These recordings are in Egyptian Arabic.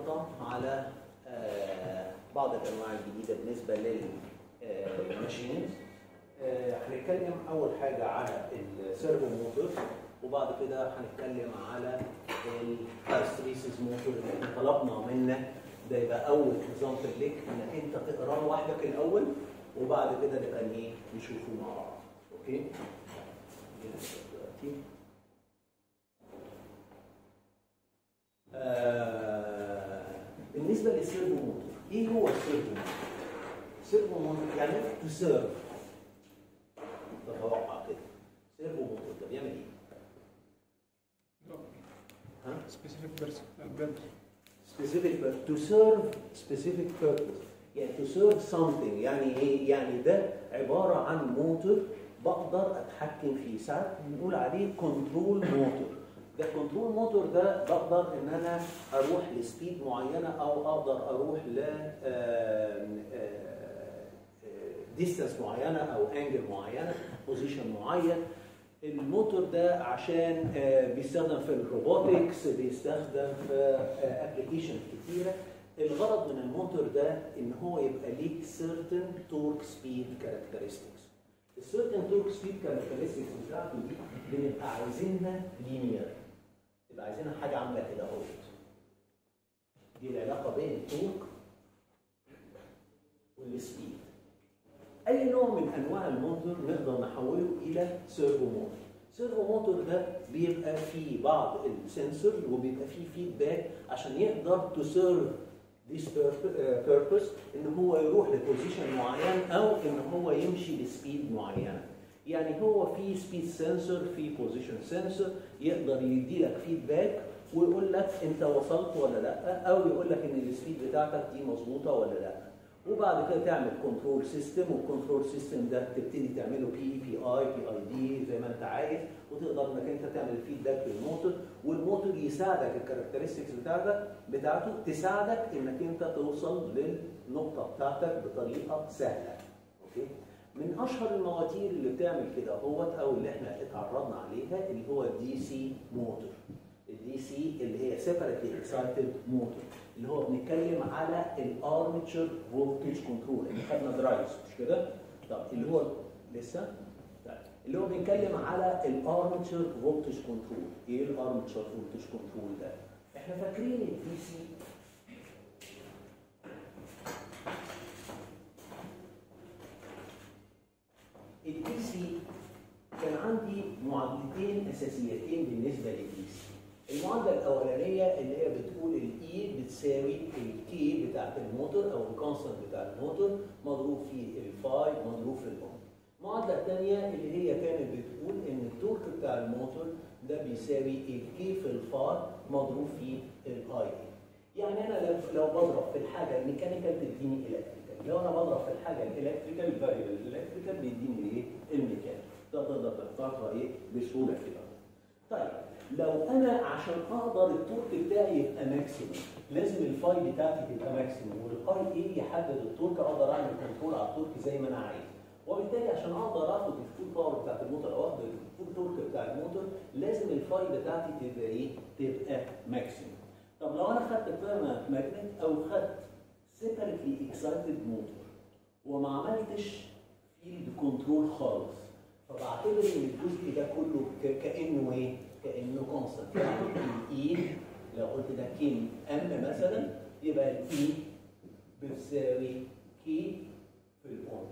النهارده على آه، بعض الانواع الجديده بالنسبه للماشينز هنتكلم اول حاجه على السيرفو موتور وبعد كده هنتكلم على الكارستريسيس موتور اللي احنا طلبنا منك ده يبقى اول اكزامبل ليك انك انت تقراه لوحدك الاول وبعد كده نبقى ايه نشوفه مع بعض اوكي دلوقتي آه، بالنسبه للسيرفو موتور ايه هو السيرفو موتور؟ السيرفو موتور يعني تو سيرف تتوقع كده سيرفو موتور ده بيعمل ايه؟ ها؟ specific person purpose. specific pur- to serve specific purpose يعني to serve something يعني ايه يعني ده عباره عن موتور بقدر اتحكم فيه ساعات بنقول عليه كنترول موتور ده كنترول موتور ده بقدر ان انا اروح لسبيد معينه او اقدر اروح ل ديستانس معينه او انجل معينه بوزيشن معين الموتور ده عشان آه، بيستخدم في الروبوتكس بيستخدم في ابلكيشن كتيره الغرض من الموتور ده ان هو يبقى ليه certain torque speed characteristics السيرتن تورك سبيد كاركترستكس بتاعته دي بنبقى عايزينها لينير تبقى عايزينها حاجه عامله كده اهوت دي العلاقه بين التورك والسبيد اي نوع من انواع الموتور نقدر نحوله الى سيرفو موتور سيرفو موتور ده بيبقى فيه بعض السنسور وبيبقى فيه فيدباك عشان يقدر تو سيرف this purpose ان هو يروح لبوزيشن معين او ان هو يمشي لسبيد معينه يعني هو في سبيد سنسور في بوزيشن سنسور يقدر يدي لك فيدباك ويقول لك انت وصلت ولا لا او يقول لك ان السبيد بتاعتك دي مظبوطه ولا لا وبعد كده تعمل كنترول سيستم والكنترول سيستم ده تبتدي تعمله بي بي اي بي اي دي زي ما انت عايز وتقدر انك انت تعمل فيدباك للموتور والموتور يساعدك الكاركترستكس بتاعتك بتاعته تساعدك انك انت توصل للنقطه بتاعتك بطريقه سهله اوكي من اشهر المواتير اللي بتعمل كده هوت او اللي احنا اتعرضنا عليها اللي هو الدي سي موتور الدي سي اللي هي سيبريتلي اكسايتد موتور اللي هو بنتكلم على الارمتشر فولتج كنترول اللي خدنا درايفز مش كده؟ طب اللي هو لسه؟ طيب اللي هو بنتكلم على الارمتشر فولتج كنترول ايه الارمتشر فولتج كنترول ده؟ احنا فاكرين الدي سي الدي سي كان عندي معادلتين اساسيتين بالنسبه للدي سي المعادله الاولانيه اللي هي بتقول الاي بتساوي الكي بتاعت الموتور او الكونستنت بتاع الموتور مضروب في الفاي مضروب في الاوم المعادله الثانيه اللي هي كانت بتقول ان التورك بتاع الموتور ده بيساوي الكي في الفاي مضروب في الاي يعني انا لو لو بضرب في الحاجه الميكانيكال تديني الكتريكال لو انا بضرب في الحاجه الالكتريكال فاريبل الالكتريكال بيديني ايه الميكانيكال ده تقدر تختارها ايه بسهوله كده طيب لو انا عشان اقدر التورك بتاعي يبقى ماكسيموم لازم الفاي بتاعتي تبقى ماكسيموم والاي ايه يحدد التورك اقدر اعمل كنترول على التورك زي ما انا عايز وبالتالي عشان اقدر اخد الفول باور بتاعت الموتور او اخد الفول تورك بتاع الموتور لازم الفاي بتاعتي تبقى ايه؟ تبقى ماكسيموم طب لو انا خدت بيرمننت ماجنت او خدت سيبريتلي اكسايتد موتور وما عملتش فيلد كنترول خالص فبعتبر ان الجزء ده كله ك- كانه ايه؟ كانه كونستنت يعني الاي لو قلت ده كيم ام مثلا يبقى الاي بتساوي كي في الاوم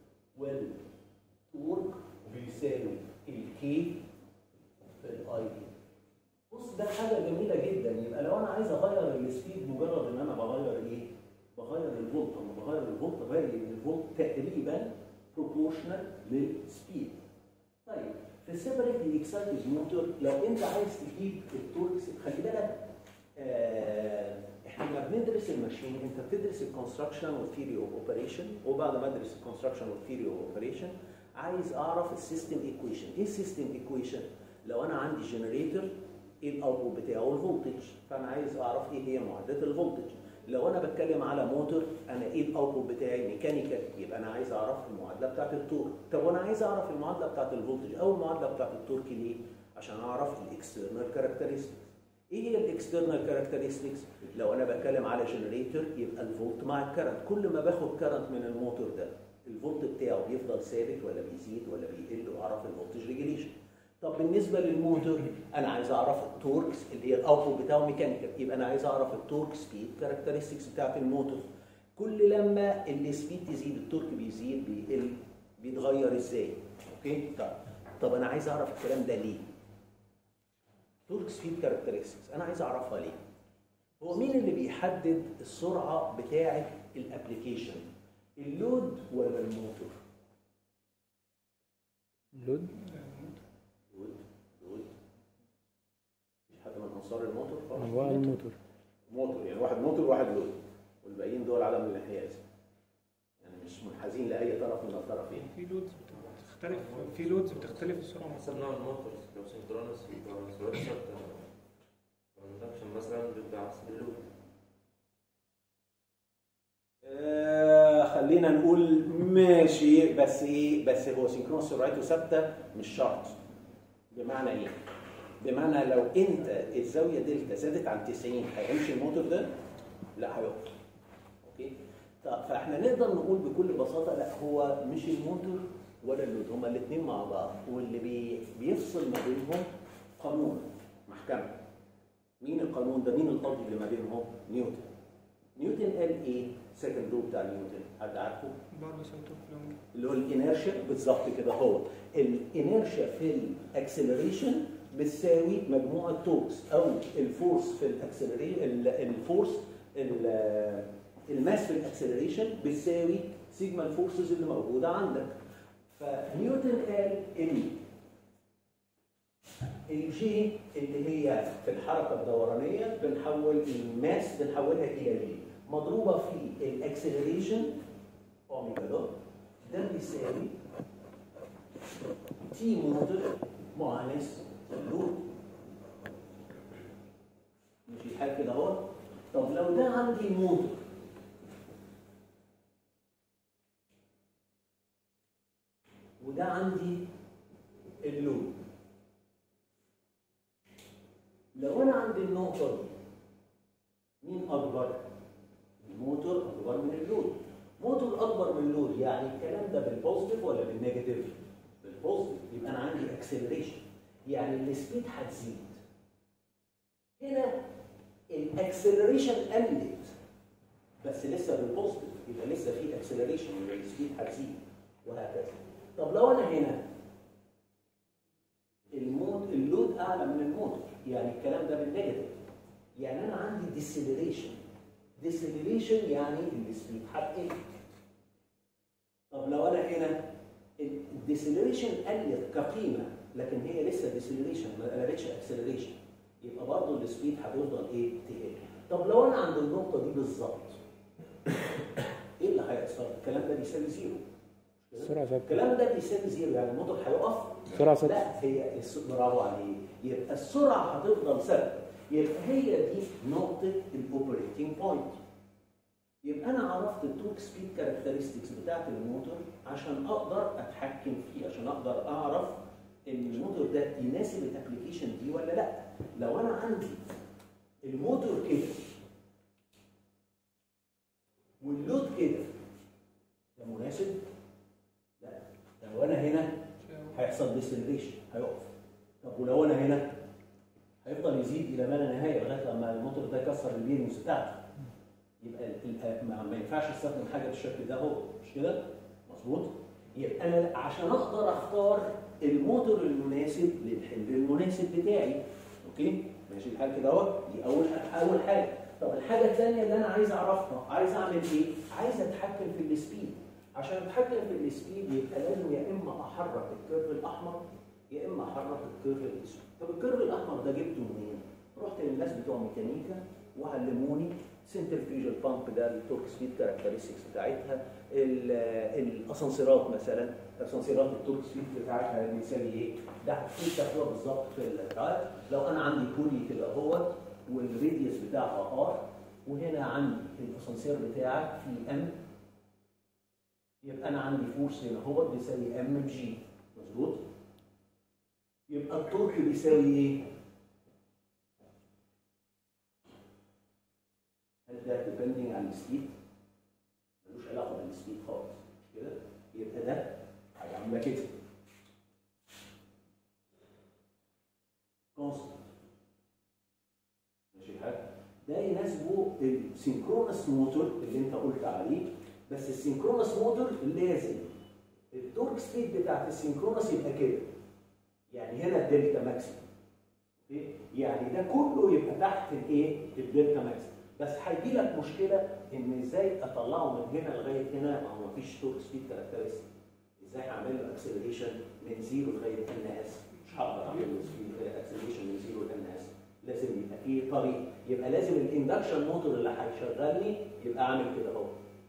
والتورك بيساوي الكي في الاي دي بص ده حاجه جميله جدا يبقى لو انا عايز اغير السبيد مجرد ان انا بغير ايه؟ بغير الفولت لما بغير الفولت بلاقي ان الفولت تقريبا بروبورشنال للسبيد طيب في السيبريتلي اكسايتد موتور لو انت عايز تجيب التوركس خلي بالك آه احنا لما بندرس الماشين انت بتدرس الكونستراكشن والثيري اوف اوبريشن وبعد ما ادرس الكونستراكشن والثيري اوف اوبريشن عايز اعرف السيستم ايكويشن ايه السيستم ايكويشن لو انا عندي جنريتور ايه الاوتبوت بتاعه الفولتج فانا عايز اعرف ايه هي معادله الفولتج لو انا بتكلم على موتور انا ايه الاوتبوت بتاعي ميكانيكال يبقى انا عايز اعرف المعادله بتاعت التورك طب وانا عايز اعرف المعادله بتاعت الفولتج او المعادله بتاعت التورك ليه عشان اعرف الاكسترنال كاركترستكس ايه هي الاكسترنال كاركترستكس لو انا بتكلم على جنريتور يبقى الفولت مع الكرنت كل ما باخد كرنت من الموتور ده الفولت بتاعه بيفضل ثابت ولا بيزيد ولا بيقل واعرف الفولتج ريجوليشن طب بالنسبه للموتور انا عايز اعرف التوركس اللي هي الاوتبوت بتاعه ميكانيكال يبقى انا عايز اعرف التورك سبيد كاركترستكس بتاعت الموتور كل لما السبيد تزيد التورك بيزيد بيقل بيتغير ازاي اوكي طب طب انا عايز اعرف الكلام ده ليه تورك سبيد كاركترستكس انا عايز اعرفها ليه هو مين اللي بيحدد السرعه بتاعه الابلكيشن اللود ولا الموتور اللود لود لود مفيش حد من انصار الموتور خالص انواع الموتور موتور يعني واحد موتور وواحد لود والباقيين دول عدم الانحياز يعني مش منحازين لاي طرف من الطرفين في لودز بتختلف في لودز بتختلف السرعه حسب نوع الموتور لو سنكرونس يبقى سرعته ثابتة الاندكشن مثلا بيبقى عكس اللود آه خلينا نقول ماشي بس ايه بس هو سينكرونس سرعته ثابته مش شرط بمعنى ايه؟ بمعنى لو انت الزاويه دلتا زادت عن 90 هيمشي الموتور ده؟ لا هيقف اوكي؟ طب فاحنا نقدر نقول بكل بساطه لا هو مش الموتور ولا اللود هما الاثنين مع بعض واللي بي بيفصل ما بينهم قانون محكمه مين القانون ده؟ مين القاضي اللي ما بينهم؟ نيوتن نيوتن قال ايه؟ سكند لو بتاع نيوتن حد عارفه؟ برضه سنتور كلهم اللي هو الانيرشيا بالظبط كده هو الانيرشيا في الاكسلريشن بتساوي مجموعه توكس او الفورس في الاكسلريشن الفورس ال- الماس في الاكسلريشن بتساوي سيجما الفورسز اللي موجوده عندك فنيوتن قال ان الجي اللي هي في الحركه الدورانيه بنحول الماس بنحولها الى جي مضروبه في الاكسلريشن اوميجا دوت ده بيساوي تي موتور ماينس لود مش الحال كده اهو طب لو ده عندي موتور وده عندي اللود لو انا عندي النقطه دي مين اكبر الموتور اكبر من اللود موتور اكبر من اللود يعني الكلام ده بالبوزيتيف ولا بالنيجاتيف بالبوزيتيف يبقى انا عندي اكسلريشن يعني السبيد هتزيد هنا الاكسلريشن قلت بس لسه بالبوزيتيف يبقى لسه في اكسلريشن يبقى السبيد هتزيد وهكذا طب لو انا هنا الموت اللود اعلى من الموتور يعني الكلام ده بالنيجاتيف يعني انا عندي ديسيلريشن ديسيلريشن يعني السبيد هتقل طب لو انا هنا الديسيلريشن قلت كقيمه لكن هي لسه ديسيلريشن ما قلبتش اكسلريشن يبقى برضه السبيد هتفضل ايه تقل طب لو انا عند النقطه دي بالظبط ايه اللي هيحصل الكلام ده بيساوي زيرو السرعه ثابته الكلام ده بيساوي زيرو يعني الموتور هيقف السرعه ثابته لا هي الس- برافو عليك يبقى السرعه هتفضل ثابته يبقى هي دي نقطه الاوبريتنج بوينت يبقى انا عرفت التورك سبيد كاركترستكس بتاعت الموتور عشان اقدر اتحكم فيه عشان اقدر اعرف ان الموتور ده يناسب الابلكيشن دي ولا لا لو انا عندي الموتور كده واللود كده ده مناسب لا لو انا هنا هيحصل ديسلريشن هيقف طب ولو انا هنا هيفضل يزيد الى ما لا نهايه لغايه لما الموتور ده يكسر البيرنجز بتاعته يبقى ال- ال- ما ما ينفعش استخدم حاجه بالشكل ده اهو مش كده؟ مظبوط؟ يبقى انا عشان اقدر اختار الموتور المناسب للحمل المناسب بتاعي اوكي؟ ماشي الحال كده اهو دي اول اول حاجه طب الحاجه الثانيه اللي انا عايز اعرفها عايز اعمل ايه؟ عايز اتحكم في السبيد عشان اتحكم في السبيد يبقى لازم يا اما احرك الكيرف الاحمر يا اما احرك الكيرف الاسود طب الكيرف الاحمر ده جبته منين؟ رحت للناس بتوع ميكانيكا وعلموني سنترفيوجال بامب ده التورك سبيد كاركترستكس بتاعتها ال- الاسانسيرات مثلا اسانسيرات التورك سبيد بتاعتها بيساوي ايه؟ ده هتكون تاخدوها بالظبط في البتاع. لو انا عندي بولي كده اهوت والراديوس بتاعها ار وهنا عندي الاسانسير بتاعك في ام يبقى انا عندي فورس هنا هو بيساوي ام جي مظبوط؟ يبقى التورك بيساوي ايه؟ ده depending على السبيد ملوش علاقه بالسبيد خالص مش كده يبقى ده حاجه عامله كده كونستنت ماشي الحال ده يناسبه السينكرونس موتور اللي انت قلت عليه بس السينكرونس موتور لازم التورك سبيد بتاعت السينكرونس يبقى كده يعني هنا الدلتا ماكسيمم اوكي يعني ده كله يبقى تحت الايه الدلتا ماكسيمم بس هيجي لك مشكله ان ازاي اطلعه من هنا لغايه هنا ما هو مفيش تورك سبيد كاركترستيك ازاي هعمل له اكسلريشن من زيرو لغايه ان اس مش هقدر اعمل له اكسلريشن من زيرو لان اس لازم يبقى فيه طريق يبقى لازم الاندكشن موتور اللي هيشغلني يبقى عامل كده اهو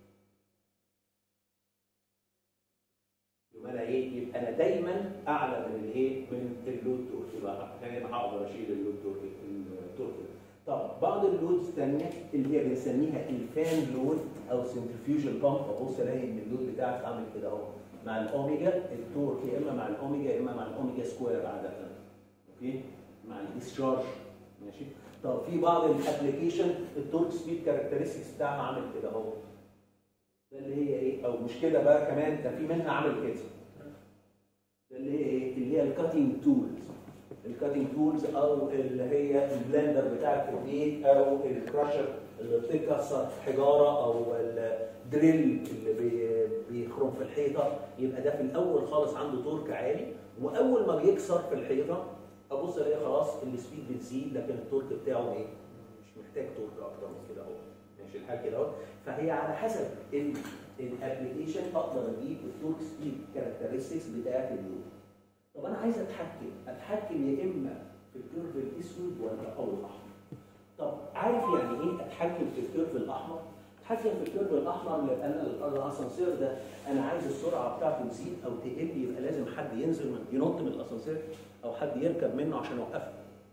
يبقى انا ايه يبقى انا دايما اعلى من الايه من اللود تورك يبقى هنا هقدر اشيل اللود تورك التورك ده. طب بعض اللودز الثانيه اللي هي بنسميها الفان لود او سنترفيوجن بامب ابص الاقي ان اللود بتاعك عامل كده اهو مع الاوميجا التورك يا اما مع الاوميجا يا اما مع الاوميجا سكوير عاده اوكي مع الديسشارج ماشي طب في بعض الابلكيشن التورك سبيد كاركترستكس بتاعها عامل كده اهو ده اللي هي ايه او مش كده بقى كمان ده في منها عامل كده ده اللي هي ايه اللي هي الكاتنج تولز الكاتنج تولز او اللي هي البلندر بتاعك في البيت او الكراشر اللي بتكسر حجاره او الدريل اللي بي- بيخرم في الحيطه يبقى ده في الاول خالص عنده تورك عالي واول ما بيكسر في الحيطه ابص الاقي خلاص السبيد بتزيد لكن التورك بتاعه ايه؟ مش محتاج تورك اكتر من كده اهو ماشي الحال كده اهو فهي على حسب الابلكيشن اقدر اجيب التورك سبيد كاركترستكس بتاعت اللود طب انا عايز اتحكم اتحكم يا اما في الكيرف الاسود ولا او الاحمر طب عارف يعني ايه اتحكم في الكيرف الاحمر اتحكم في الكيرف الاحمر يبقى انا الاسانسير ده انا عايز السرعه بتاعته تزيد او تقل يبقى لازم حد ينزل من ينط من الاسانسير او حد يركب منه عشان اوقفه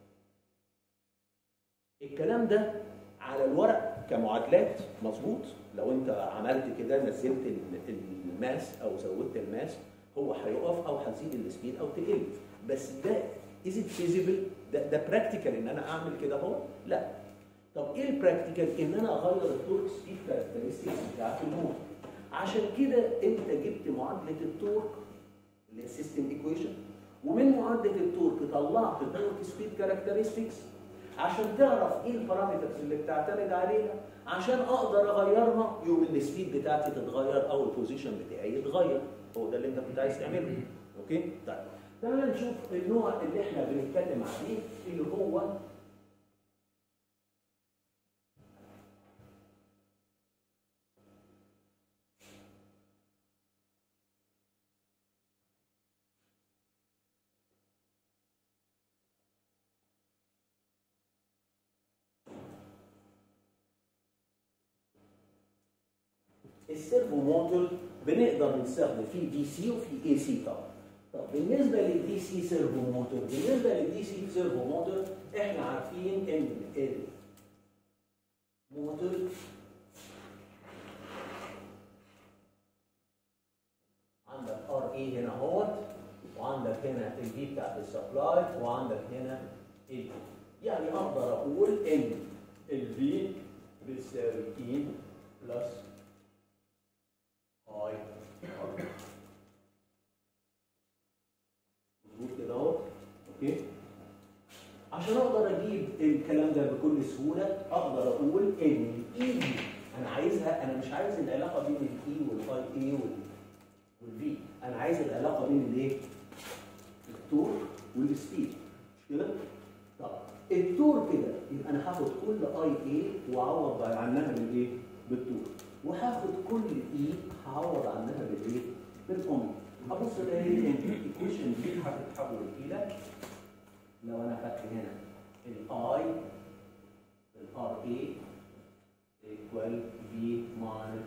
الكلام ده على الورق كمعادلات مظبوط لو انت عملت كده نزلت ال- الماس او زودت الماس هو هيقف او هتزيد السبيد او تقل بس ده از ات فيزيبل ده ده براكتيكال ان انا اعمل كده هو لا طب ايه البراكتيكال ان انا اغير التورك سبيد كاركترستكس بتاعت الموتور عشان كده انت جبت معادله التورك اللي هي السيستم ايكويشن ومن معادله التورك طلعت التورك سبيد كاركترستكس عشان تعرف ايه البارامترز اللي بتعتمد عليها عشان اقدر اغيرها يوم السبيد بتاعتي تتغير او البوزيشن بتاعي يتغير هو ده اللي انت كنت عايز تعمله اوكي طيب تعالى نشوف النوع اللي احنا بنتكلم عليه اللي هو السيرفو موتور بنقدر نستخدم فيه دي سي وفي اي سي طبعا طب بالنسبه للدي سي سيرفو موتور بالنسبه للدي سي سيرفو موتور احنا عارفين ان الموتور عندك ار اي هنا اهوت وعندك هنا الفي بتاعت السبلاي وعندك هنا ال يعني اقدر اقول ان الفي بتساوي اي بلس اي مظبوط كده اهو اوكي عشان اقدر اجيب الكلام ده بكل سهوله اقدر اقول ان الاي دي انا عايزها انا مش عايز العلاقه بين الاي والاي اي والفي انا عايز العلاقه بين الايه؟ التور والسبيد مش كده؟ طب التور كده يبقى انا هاخد كل اي اي واعوض عنها بالايه؟ بالتور وهاخد كل اي هعوض عنها بالايه؟ بالاوميجا هبص الاقي ان الايكويشن دي هتتحول الى لو انا خدت هنا الاي الار اي ايكوال في ماينس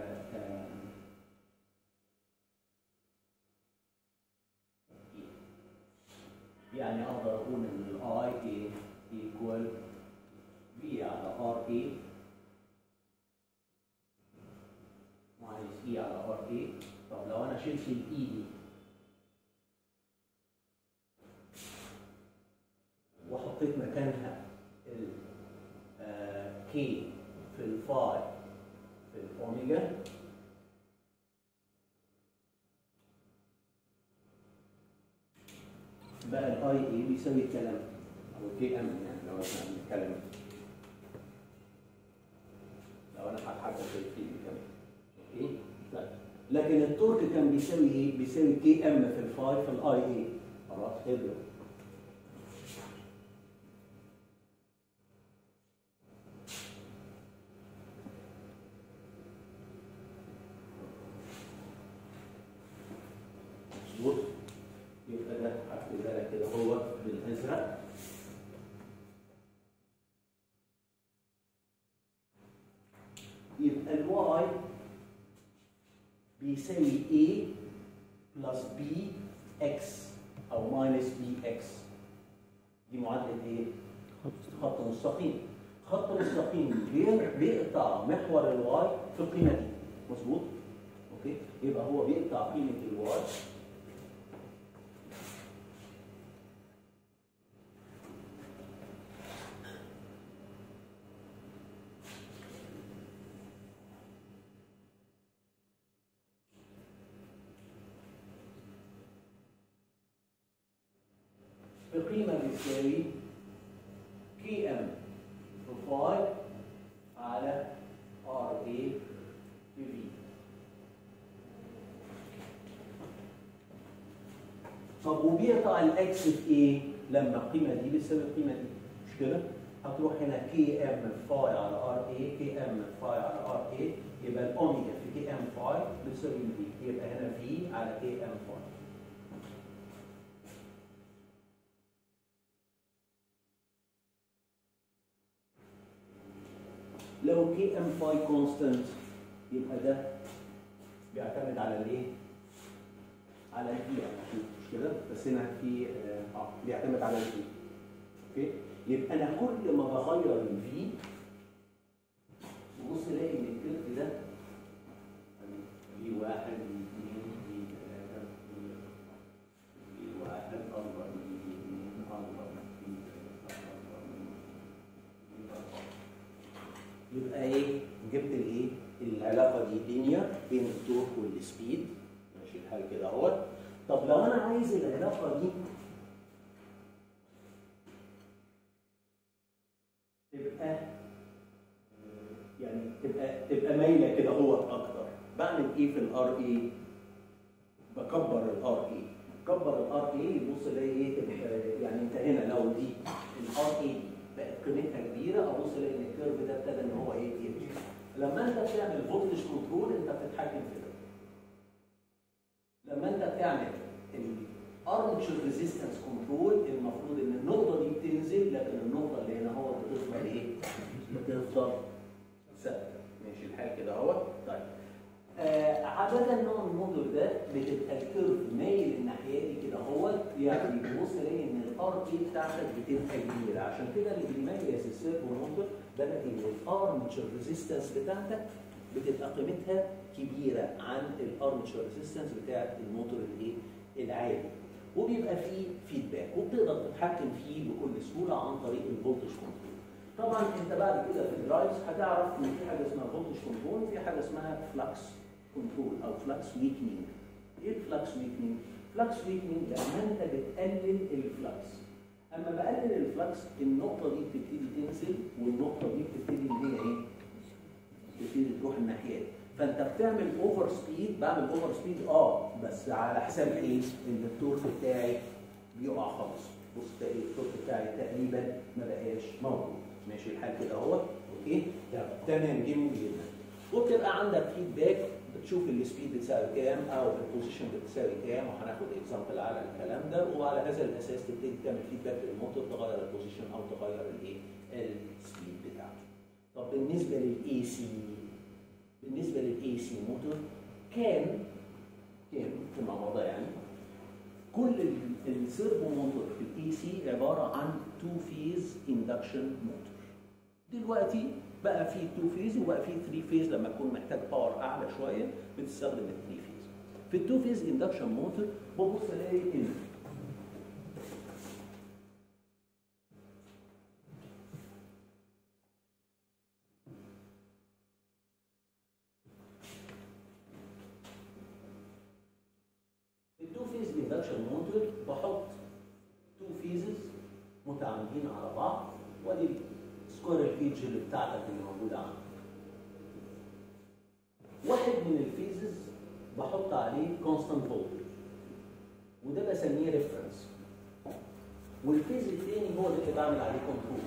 يعني اقدر اقول ان الاي اي ايكوال في على ار اي ماينس اي على ار اي طب لو انا شلت الاي دي وحطيت مكانها ال كي في الفاي في الاوميجا بقى الاي اي بيساوي الكلام او كي ام يعني لو احنا بنتكلم لو انا هتحكم في الكي كمان اوكي طيب لكن التورك كان بيساوي ايه؟ بيساوي كي ام في الفاي في الاي اي خلاص اضرب مظبوط يبقى ده هكتبها لك كده هو بالازرق يبقى الواي بيساوي A بلس B X أو ماينس B X دي معادلة إيه؟ خط مستقيم خط مستقيم بي- بيقطع محور الواي في القيمة دي مظبوط؟ أوكي؟ يبقى هو بيقطع قيمة الواي بقيمة بتساوي كي ام في فاي على ار اي في في طب وبيقطع الاكس في ايه؟ لما القيمة دي بتساوي القيمة دي مش كده؟ هتروح هنا كي ام فاي على ار اي كي ام فاي على ار اي يبقى الاوميجا في كي ام فاي بتساوي في يبقى هنا في على كي ام فاي لو كي ام فاي كونستنت يبقى ده بيعتمد على الايه؟ على الفي مش كده؟ بس هنا في اه آه، بيعتمد على الفي اوكي؟ يبقى انا كل ما بغير الفي ببص الاقي ان الكيرف ده في واحد في اثنين في ثلاثة في في واحد أكبر من في اثنين أكبر من في ثلاثة أكبر من في أربعة يبقى ايه جبت الايه العلاقه دي لينير بين التورك والسبيد ماشي الحال كده اهوت طب لو انا عايز العلاقه دي تبقى يعني تبقى تبقى مايله كده اهوت اكتر بعمل ايه في الار اي بكبر الار اي كبر الار اي يبص الاقي ايه تبقى يعني انت هنا لو دي الار اي بقت قيمتها كبيره ابص الاقي ان الكيرف ده ابتدى ان هو ايه يمشي لما انت بتعمل فولتج كنترول انت بتتحكم في ده لما انت بتعمل الارمتشر ريزيستنس كنترول المفروض ان النقطه دي بتنزل لكن النقطه اللي هنا هو بتفضل ايه؟ بتفضل ثابته ماشي الحال كده اهو طيب آه عادة نوع الموديل ده بتبقى الكيرف مايل الناحية دي كده اهو يعني بتبص تلاقي ان الار تي بتاعتك بتبقى كبيرة عشان كده اللي بيميز السيرفو موتور ده ان الارمتشر ريزيستنس بتاعتك بتبقى قيمتها كبيرة عن الارمتشر ريزيستنس بتاعت الموتور الايه العادي وبيبقى فيه فيدباك وبتقدر تتحكم فيه بكل سهولة عن طريق الفولتج كنترول طبعا انت بعد كده في الدرايفز هتعرف ان في حاجه اسمها فولتج كنترول وفي حاجه اسمها فلكس كنترول او فلكس ويكنينج ايه الفلكس ويكنينج فلكس ويكنينج لما انت بتقلل الفلكس اما بقلل الفلكس النقطه دي بتبتدي تنزل والنقطه دي بتبتدي ان هي ايه بتبتدي تروح الناحيات فانت بتعمل اوفر سبيد بعمل اوفر سبيد اه بس على حساب ايه ان التورك بتاعي بيقع خالص بص تلاقي التورك بتاعي تقريبا ما بقاش موجود ماشي الحال كده اهو اوكي طب تمام جميل جدا وبتبقى عندك فيدباك بتشوف السبيد بتساوي كام او البوزيشن بتساوي كام وهناخد اكزامبل على الكلام ده وعلى هذا الاساس تبتدي تعمل فيدباك للموتور تغير البوزيشن او تغير الايه السبيد بتاعته طب بالنسبه للاي سي بالنسبه للاي سي موتور كان كان فيما مضى يعني كل السيرفو موتور في الاي سي عباره عن تو فيز اندكشن موتور دلوقتي بقى في تو فيز وبقى في 3 فيز لما تكون محتاج باور اعلى شويه بتستخدم ال 3 فيز في التو فيز اندكشن موتور ببص الاقي ان موتور بحط تو فيزز متعامدين على بعض وادي السكويرل كيج اللي بتاعتك اللي موجوده عندك واحد من الفيزز بحط عليه كونستانت فولتج وده بسميه ريفرنس والفيز الثاني هو ده اللي بعمل عليه كنترول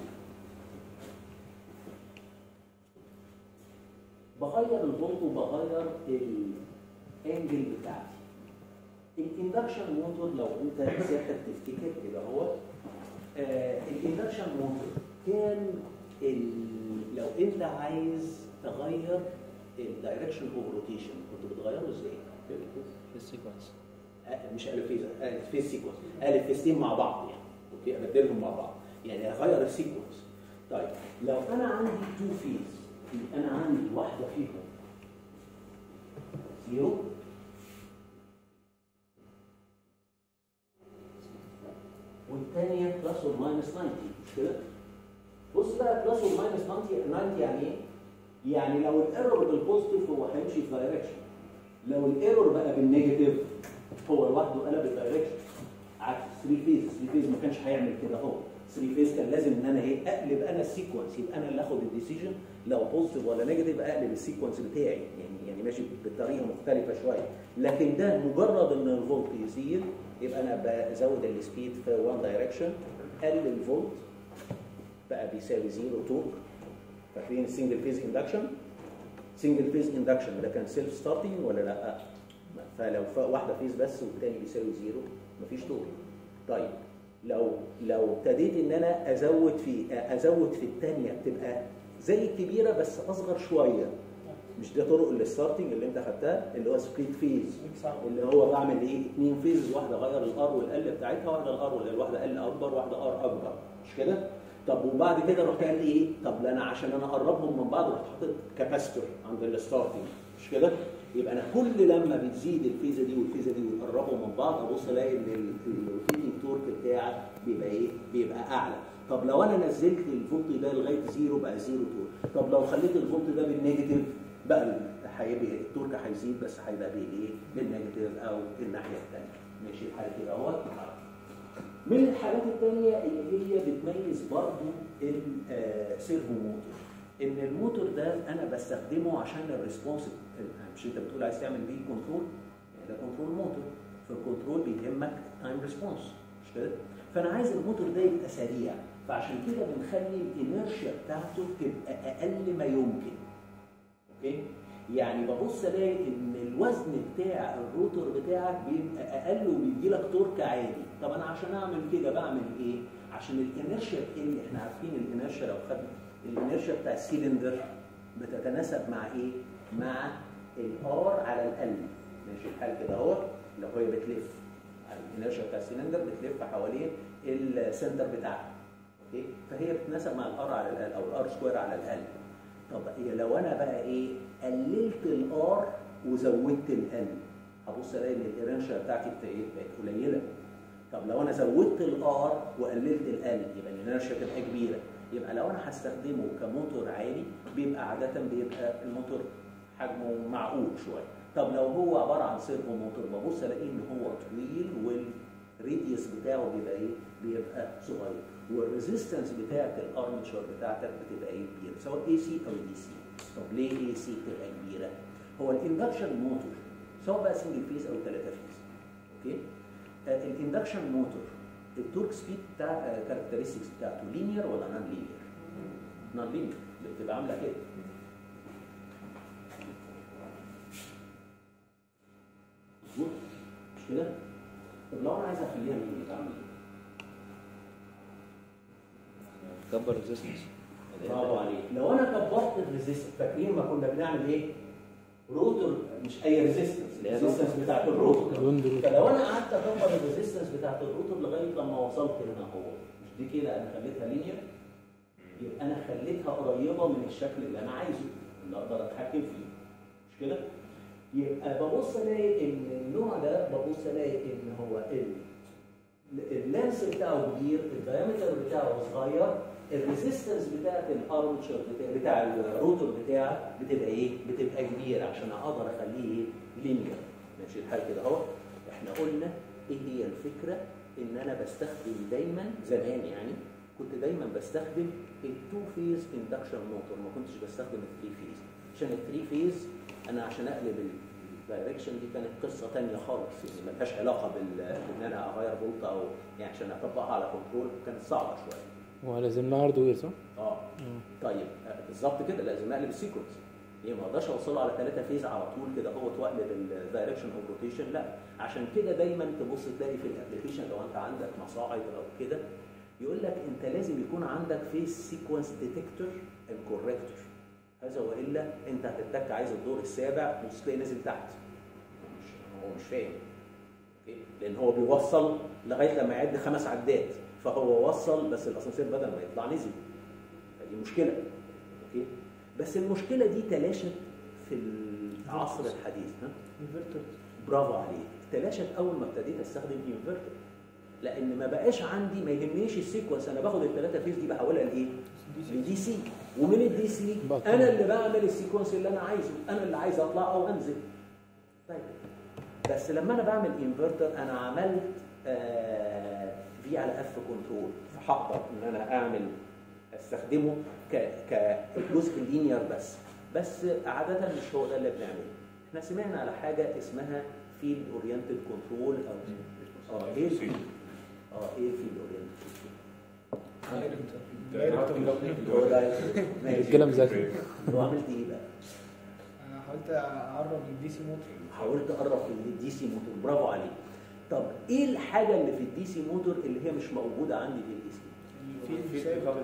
بغير الفولت وبغير الانجل بتاعتي الاندكشن موتور لو انت سيادتك تفتكر كده هو آه الاندكشن موتور كان ال- لو انت عايز تغير الدايركشن اوف روتيشن كنت بتغيره ازاي؟ في السيكونس آه، مش الف فيز الف فيز سيكونس الف فيزتين مع بعض يعني اوكي ابدلهم مع بعض يعني اغير السيكونس طيب لو انا عندي تو فيز انا عندي واحده فيهم زيرو والثانيه بلس اور ماينس 90 مش كده؟ بص بقى بلس اور ماينس 90 90 يعني ايه؟ يعني لو الايرور بالبوزيتيف هو هيمشي في دايركشن لو الايرور بقى بالنيجاتيف هو لوحده قلب الدايركشن عكس 3 فيز 3 فيز ما كانش هيعمل كده هو 3 فيز كان لازم ان انا ايه اقلب انا السيكونس يبقى انا اللي اخد الديسيجن لو بوزيتيف ولا نيجاتيف اقلب السيكونس بتاعي يعني يعني ماشي بطريقه مختلفه شويه لكن ده مجرد ان الفولت يزيد يبقى انا بزود السبيد في وان دايركشن قل الفولت بقى بيساوي زيرو تورك فاكرين السنجل فيز اندكشن سنجل فيز اندكشن ده كان سيلف ستارتنج ولا لا فلو ف- واحده فيز بس والتاني بيساوي زيرو مفيش طول طيب لو لو ابتديت ان انا ازود في ازود في الثانيه بتبقى زي الكبيره بس اصغر شويه مش ده طرق الستارتنج اللي انت خدتها اللي هو سبليت فيز اللي هو بعمل ايه اثنين فيز واحده غير الار والال بتاعتها واحده الار والال واحده ال اكبر واحده ار اكبر مش كده طب وبعد كده رحت قال لي ايه طب لا انا عشان انا اقربهم من بعض رحت حاطط كاباستور عند الستارتنج مش كده يبقى انا كل لما بتزيد الفيزه دي والفيزه دي ويقربوا من بعض ابص الاقي ان الروتيتنج تورك بتاعك بيبقى ايه بيبقى اعلى طب لو انا نزلت الفولت ده لغايه زيرو بقى زيرو تورك طب لو خليت الفولت ده بالنيجاتيف بقى ال- هيبقى التورك هيزيد بس هيبقى بالايه بالنيجاتيف او الناحيه الثانيه ماشي الحال كده اهوت من الحاجات الثانيه اللي هي بتميز برضو السيرفو موتور ان الموتور ده انا بستخدمه عشان الريسبونس مش انت بتقول عايز تعمل بيه كنترول يعني ده كنترول موتور فالكنترول بيهمك تايم ريسبونس مش كده فانا عايز الموتور ده يبقى سريع فعشان كده بنخلي الانرشيا بتاعته تبقى اقل ما يمكن اوكي يعني ببص الاقي ان الوزن بتاع الروتور بتاعك بيبقى اقل وبيدي لك تورك عالي طب انا عشان اعمل كده بعمل ايه عشان الانرشيا تقل احنا عارفين الانرشيا لو خدنا الانرشيا بتاع السيلندر بتتناسب مع ايه مع الار على ال ماشي الحال كده اهو لو هي بتلف الانرشيا بتاع السيلندر بتلف حوالين السنتر بتاعها اوكي فهي بتتناسب مع الار على ال او الار سكوير على ال طب إيه لو انا بقى ايه قللت الار وزودت ال هبص الاقي ان الانرشيا بتاعتي بت- إيه؟ بقت قليله طب لو انا زودت الار وقللت ال يبقى الانرشيا تبقى كبيره يبقى لو انا هستخدمه كموتور عالي بيبقى عاده بيبقى الموتور حجمه معقول شويه طب لو هو عباره عن سيرفو موتور ببص الاقي ان هو طويل والريديوس بتاعه بيبقى ايه بيبقى صغير والريزيستنس بتاعت الارمتشر بتاعتك بتبقى ايه كبيره سواء اي سي او دي سي طب ليه اي سي بتبقى كبيره هو الاندكشن موتور سواء بقى سنجل فيز او ثلاثه فيز اوكي آه الاندكشن موتور التورك سبيد بتاع كاركترستكس بتاعته لينير ولا نون لينير نون لينير بتبقى عامله كده مظبوط مش كده طب لو انا عايز اخليها لينير اعمل ايه كبر ريزيستنس برافو عليك لو انا كبرت الريزيستنس فاكرين ما كنا بنعمل ايه روتور مش اي ريزيستنس الريزيستنس بتاعت الروتور فلو انا قعدت اكبر الريزيستنس بتاعت الروتور لغايه لما وصلت هنا هو مش دي كده انا خليتها لينير يبقى انا خليتها قريبه من الشكل اللي انا عايزه اللي اقدر اتحكم فيه مش كده يبقى ببص الاقي ان النوع ده ببص الاقي ان هو ال اللانس بتاعه كبير الدايمتر بتاعه صغير الريزيستنس بتاعت الارمتشر بتاع, بتاع الروتور بتاعك بتبقى ايه؟ بتبقى كبيره عشان اقدر اخليه ايه؟ لينير ماشي الحال كده اهو احنا قلنا ايه هي الفكره ان انا بستخدم دايما زمان يعني كنت دايما بستخدم التو فيز اندكشن موتور ما كنتش بستخدم الثري فيز عشان الثري فيز انا عشان اقلب الدايركشن دي كانت قصه تانية خالص يعني ملهاش علاقه بال ان انا اغير فولت او يعني عشان اطبقها على كنترول كانت صعبه شويه ولازم لها هاردوير صح؟ اه طيب آه، بالظبط كده لازم اقلب السيكونس يعني ما اقدرش اوصله على ثلاثه فيز على طول كده هو واقلب الدايركشن اوف روتيشن لا عشان كده دايما تبص تلاقي في الابلكيشن لو انت عندك مصاعد او كده يقول لك انت لازم يكون عندك فيز سيكونس ديتكتور اند كوركتور هذا والا انت هتتك عايز الدور السابع وتلاقي نازل تحت مش هو مش فاهم اوكي لان هو بيوصل لغايه لما يعد خمس عدات فهو وصل بس الاسانسير بدل ما يطلع نزل فدي مشكله اوكي بس المشكله دي تلاشت في العصر الحديث ها انفرتر برافو عليك تلاشت اول ما ابتديت استخدم انفرتر لان ما بقاش عندي ما يهمنيش السيكونس انا باخد الثلاثه فيز دي بحولها لايه؟ لدي سي ومن الدي سي بقى انا اللي بعمل السيكونس اللي انا عايزه انا اللي عايز اطلع او انزل طيب بس لما انا بعمل انفرتر انا عملت في على اف كنترول فهقدر ان انا اعمل استخدمه ك كجزء لينير بس بس عاده مش هو ده اللي بنعمله احنا سمعنا على حاجه اسمها فيلد اورينتد كنترول او اه ايه الفيلد اه ايه الفيلد اورينتد هو ده ماشي. الكلام ذكي هو عملت ايه بقى؟ انا حاولت اقرب للدي سي موتور حاولت اقرب في الدي سي موتور برافو عليك طب ايه الحاجه اللي في الدي سي موتور اللي هي مش موجوده عندي في الدي سي الفيلد ثابت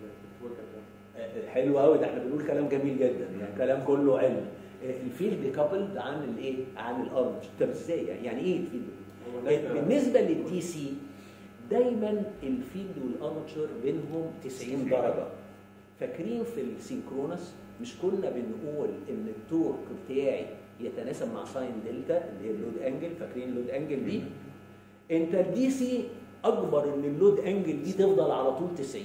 حلو قوي ده احنا بنقول كلام جميل جدا يعني كلام كله علم الفيلد كابلد عن الايه عن الارمج طب ازاي يعني يعني ايه الفيلد بالنسبه للدي سي دايما الفيلد والارمتشر بينهم 90 درجه فاكرين في السينكرونس مش كنا بنقول ان التورك بتاعي يتناسب مع ساين دلتا اللي هي اللود انجل فاكرين اللود انجل دي انت الدي سي اكبر ان اللود انجل دي تفضل على طول 90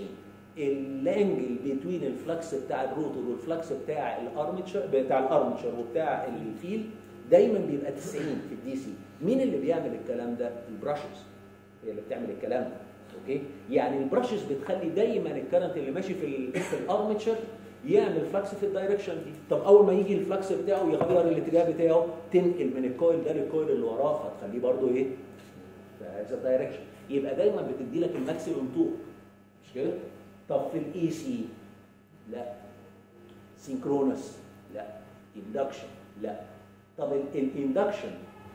الانجل بين الفلكس بتاع الروتور والفلكس بتاع الارمتشر بتاع الارمتشر وبتاع الفيل دايما بيبقى 90 في الدي سي مين اللي بيعمل الكلام ده البراشز هي اللي بتعمل الكلام ده اوكي يعني البراشز بتخلي دايما الكرنت اللي ماشي في ال في الارمتشر يعمل فلكس في الدايركشن دي طب اول ما يجي الفلكس بتاعه يغير الاتجاه بتاعه تنقل من الكويل ده للكويل اللي وراه فتخليه برضه ايه في هذا الدايركشن يبقى دايما بتدي لك الماكسيموم طول مش كده طب في الاي سي لا سينكرونس لا اندكشن لا طب الاندكشن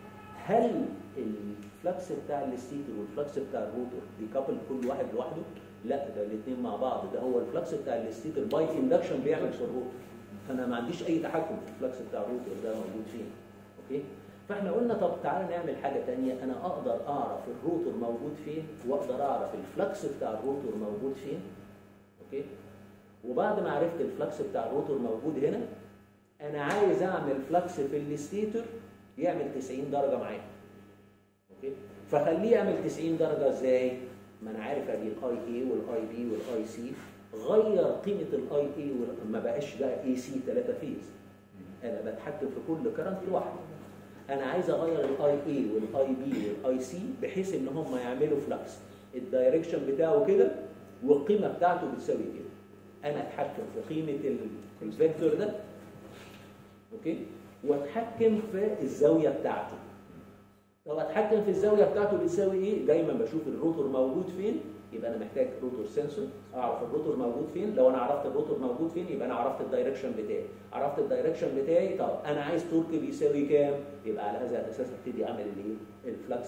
هل الفلكس بتاع الستيتر والفلكس بتاع الروتور بيكابل كل واحد لوحده لا ده الاثنين مع بعض ده هو الفلكس بتاع الستيتر باي اندكشن بيعمل في الروتور فانا ما عنديش اي تحكم في الفلكس بتاع الروتور ده موجود فين اوكي فاحنا قلنا طب تعالى نعمل حاجه ثانيه انا اقدر اعرف الروتور موجود فين واقدر اعرف الفلكس بتاع الروتور موجود فين اوكي وبعد ما عرفت الفلكس بتاع الروتور موجود هنا انا عايز اعمل فلكس في الستيتور يعمل 90 درجه معايا اوكي فخليه يعمل 90 درجه ازاي ما انا عارف ادي الاي اي والاي بي والاي سي غير قيمه الاي اي ما بقاش بقى اي سي 3 فيز انا بتحكم في كل كرنت لوحده انا عايز اغير الاي اي والاي بي والاي سي بحيث ان هم يعملوا فلكس الدايركشن بتاعه كده والقيمه بتاعته بتساوي كده انا اتحكم في قيمه ال- الفيكتور ده اوكي واتحكم في الزاويه بتاعته طب اتحكم في الزاويه بتاعته بتساوي ايه دايما بشوف الروتور موجود فين يبقى انا محتاج روتور سنسور اعرف الروتور موجود فين لو انا عرفت الروتور موجود فين يبقى انا عرفت الدايركشن بتاعي عرفت الدايركشن بتاعي طب انا عايز تورك بيساوي كام يبقى على هذا الاساس ابتدي اعمل الايه الفلكس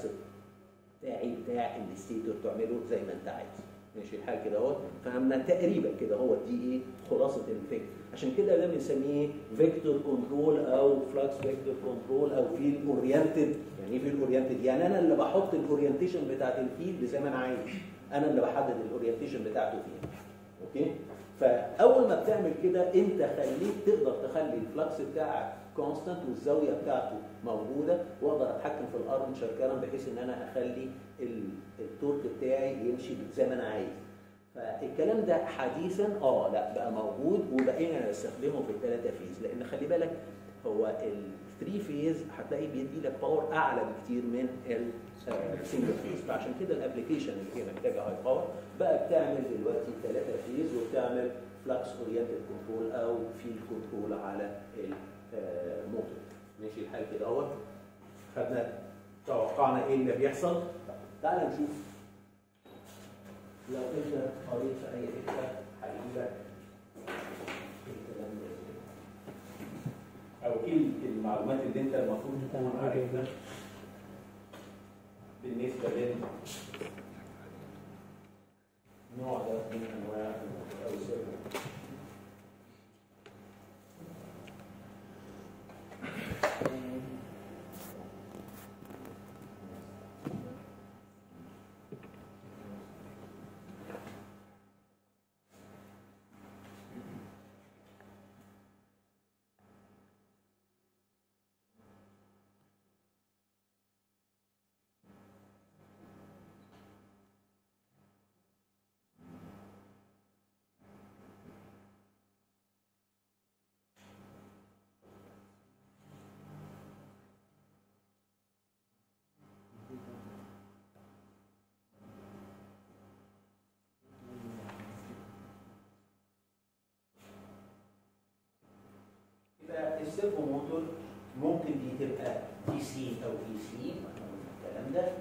بتاعي بتاع الستيتور تعمله زي ما انت عايز ماشي الحال كده اهو فهمنا تقريبا كده هو دي ايه خلاصه الفكر عشان كده ده بنسميه فيكتور كنترول او فلكس فيكتور كنترول او فيل اورينتد يعني ايه فيل اورينتد يعني انا اللي بحط الاورينتيشن بتاعت الفيل زي ما انا عايز انا اللي بحدد الاورينتيشن بتاعته فين اوكي فاول ما بتعمل كده انت خليك تقدر تخلي الفلكس بتاعك كونستانت والزاويه بتاعته موجوده واقدر اتحكم في الارمتشر كارن بحيث ان انا اخلي ال- التورك بتاعي يمشي زي ما انا عايز فالكلام ده حديثا اه لا بقى موجود وبقينا نستخدمه في الثلاثه فيز لان خلي بالك هو الثري فيز هتلاقي بيدي لك باور اعلى بكتير من السنجل فيز فعشان كده الابلكيشن اللي هي محتاجه هاي باور بقى بتعمل دلوقتي ثلاثه فيز وبتعمل فلكس اورينتد كنترول او فيلد كنترول على الموتور ماشي الحال كده اهوت خدنا توقعنا ايه اللي بيحصل طب تعالى نشوف لو انت قريت في اي حته هيجي لك الكلام ده إزاي. او ايه المعلومات اللي انت المفروض تكون عارفها بالنسبه لل نوع ده من انواع الاوزان يبقى السيرفو موتور ممكن دي تبقى دي سي او اي سي الكلام ده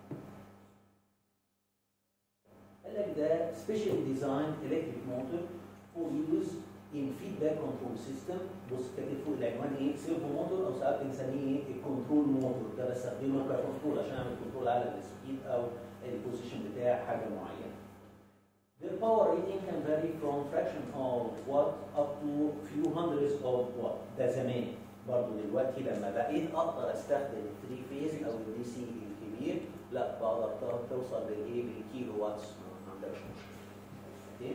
قال لك ده سبيشال ديزاين الكتريك موتور فور يوز ان فيدباك كنترول سيستم بص كاتب فوق العنوان ايه سيرفو موتور او ساعات بنسميه ايه الكنترول موتور ده بستخدمه ككنترول عشان اعمل كنترول على السبيد او البوزيشن بتاع حاجه معينه Their power rating can vary from fraction of watt up to few hundreds of watt. ده زمان برضه دلوقتي لما بقيت اقدر استخدم الثري فيز او الدي سي الكبير لا بقدر ت- توصل للايه بالكيلو واتس ما عندكش مشكله. اوكي؟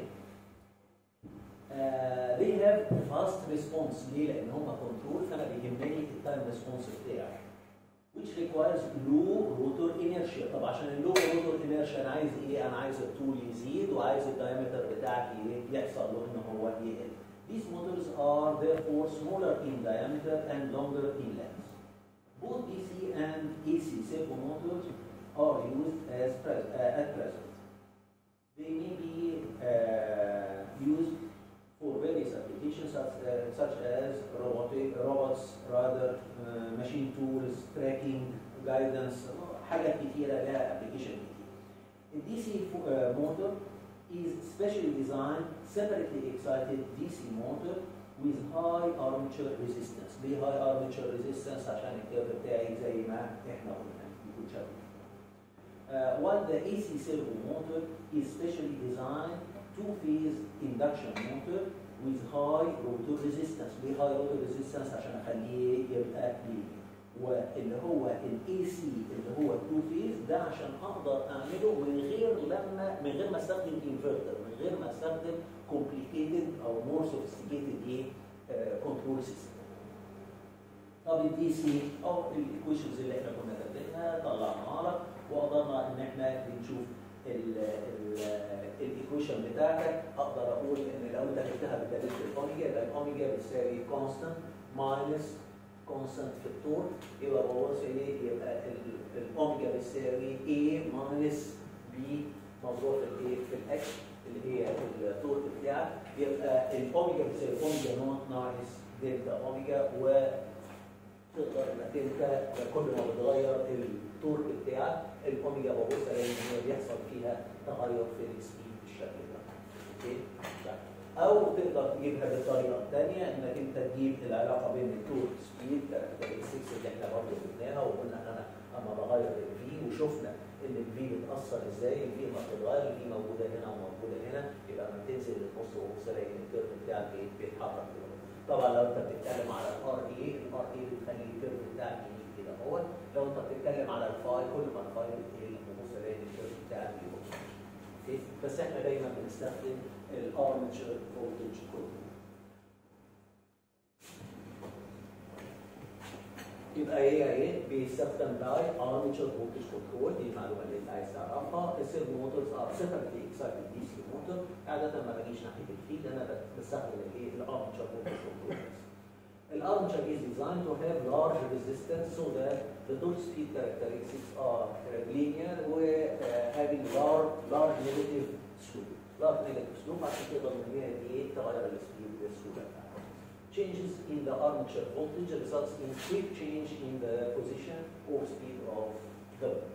آه they have fast response ليه؟ لان هم كنترول فانا بيهمني التايم ريسبونس بتاعي. which requires low rotor inertia طب عشان اللو rotor inertia انا عايز ايه انا عايز الطول يزيد وعايز الدايمتر بتاعك ايه يحصل له ان هو يقل these motors are therefore smaller in diameter and longer in length both DC and AC servo motors are used as pres uh, at present they may be uh, used for various applications such, uh, such as robotic, robots, rather uh, machine tools, tracking, guidance, حاجات كتيرة لها application كتير. The DC fo- uh, motor is specially designed separately excited DC motor with high armature resistance. ليه high armature resistance؟ عشان الكيرف بتاعي زي ما احنا قلنا يكون شبه. Uh, while the AC servo motor is specially designed two-phase induction motor with high rotor resistance. ليه high rotor resistance؟ عشان اخليه يبقى ليه. واللي هو الاي سي اللي هو التو فيز ده عشان اقدر اعمله من غير لما من غير ما استخدم انفرتر من غير ما استخدم complicated او more sophisticated ايه كنترول سيستم. طب الدي سي او الايكويشنز اللي احنا كنا كاتبينها طلعناها لك وقدرنا ان احنا بنشوف الايكويشن بتاعتك اقدر اقول ان لو انت جبتها بدلاله الاوميجا يبقى الاوميجا بتساوي كونستانت ماينس كونستانت في الطول يبقى ببص ايه يبقى ال- الاوميجا بتساوي A ماينس B مضروب في الايه في الاكس اللي هي الطول بتاعك يبقى الاوميجا بتساوي اوميجا نوت ناقص دلتا اوميجا و تقدر انك انت كل ما بتغير التورك بتاعك الاوميجا ببص الاقي ان هي بيحصل فيها تغير في السبيد بالشكل ده. اوكي؟ طيب. او تقدر تجيبها بالطريقه الثانيه انك انت تجيب العلاقه بين التورك سبيد كاركترستكس اللي احنا برضه جبناها وقلنا ان انا اما بغير الفي وشفنا ان الفي بتاثر ازاي الفي لما بتتغير الفي موجوده هنا وموجوده هنا يبقى لما تنزل للنص وبص الاقي ان الكيرف بتاعك إيه؟ بيتحرك كده. طبعا لو انت بتتكلم على الار اي الار اي بتخلي الكيرف بتاعك يجي كده هو لو انت بتتكلم على الفاي كل ما الفاي بتقل بتبص الاقي ان الكيرف بتاعك بيبص اوكي بس احنا دايما بنستخدم الارمتشر فولتج كنترول يبقى هي ايه بيستخدم باي ارمتشر فولتج كنترول دي المعلومه اللي انت عايز تعرفها السيرفو موتورز ار سيبرتلي اكسايتد دي سي موتور عاده ما بجيش ناحيه الفيد انا بستخدم الايه الارمتشر فولتج كنترول armature is designed to have large resistance so that the dot speed characteristics are uh, linear و uh, having large large negative slope large negative slope عشان تقدر من هنا ايه تغير السبيد بسهوله Changes in the armature voltage results in quick change in the position or speed of the bolt.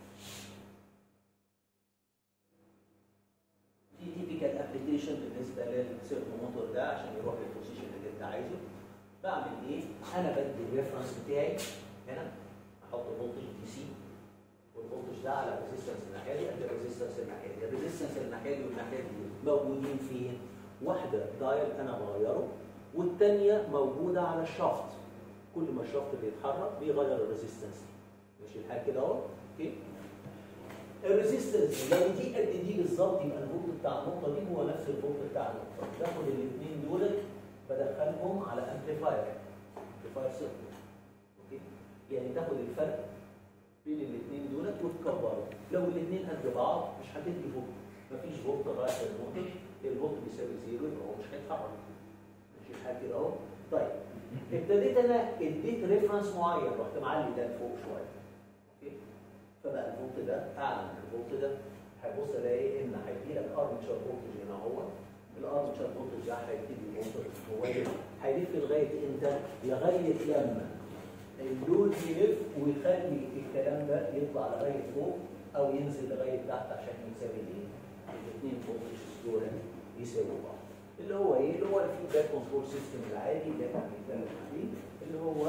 في typical application بالنسبه للسيركو موتور ده عشان يروح للبوزيشن اللي انت عايزه بعمل ايه؟ انا بدي الريفرنس بتاعي هنا احط فولتج دي سي والفولتج ده على ريزيستنس الناحيه دي ادي ريزيستنس الناحيه دي الريزيستنس الناحيه دي والناحيه دي موجودين فين؟ واحده دايل انا بغيره والثانيه موجوده على الشافت كل ما الشافت بيتحرك بيغير الريزيستنس ماشي الحال كده اهو اوكي الريزيستنس لو دي قد دي بالظبط يبقى الفولت بتاع النقطه دي هو نفس الفولت بتاع النقطه دي باخد الاثنين دول بدخلهم على امبليفاير امبليفاير سيركت اوكي يعني تاخد الفرق بين الاثنين دولت وتكبره لو الاثنين قد بعض مش هتدي فولت مفيش فولت رايح للموتور الفولت بيساوي زيرو يبقى هو مش هيتحرك ماشي الحال كده اهو طيب ابتديت انا اديت ريفرنس معين رحت معلي ده لفوق شويه اوكي فبقى الفولت ده اعلى من الفولت ده هيبص الاقي ان هيدي لك ارمتشر فولتج هنا هو الارمتشر فولتج ده هيبتدي الموتور هو يلف هيلف لغايه امتى؟ لغايه لما اللود يلف ويخلي الكلام ده يطلع لغايه فوق او ينزل لغايه تحت عشان يساوي ايه؟ الاثنين فولتج دول يساووا بعض اللي هو ايه؟ اللي هو الفيدباك كنترول سيستم العادي اللي احنا بنتكلم عليه اللي هو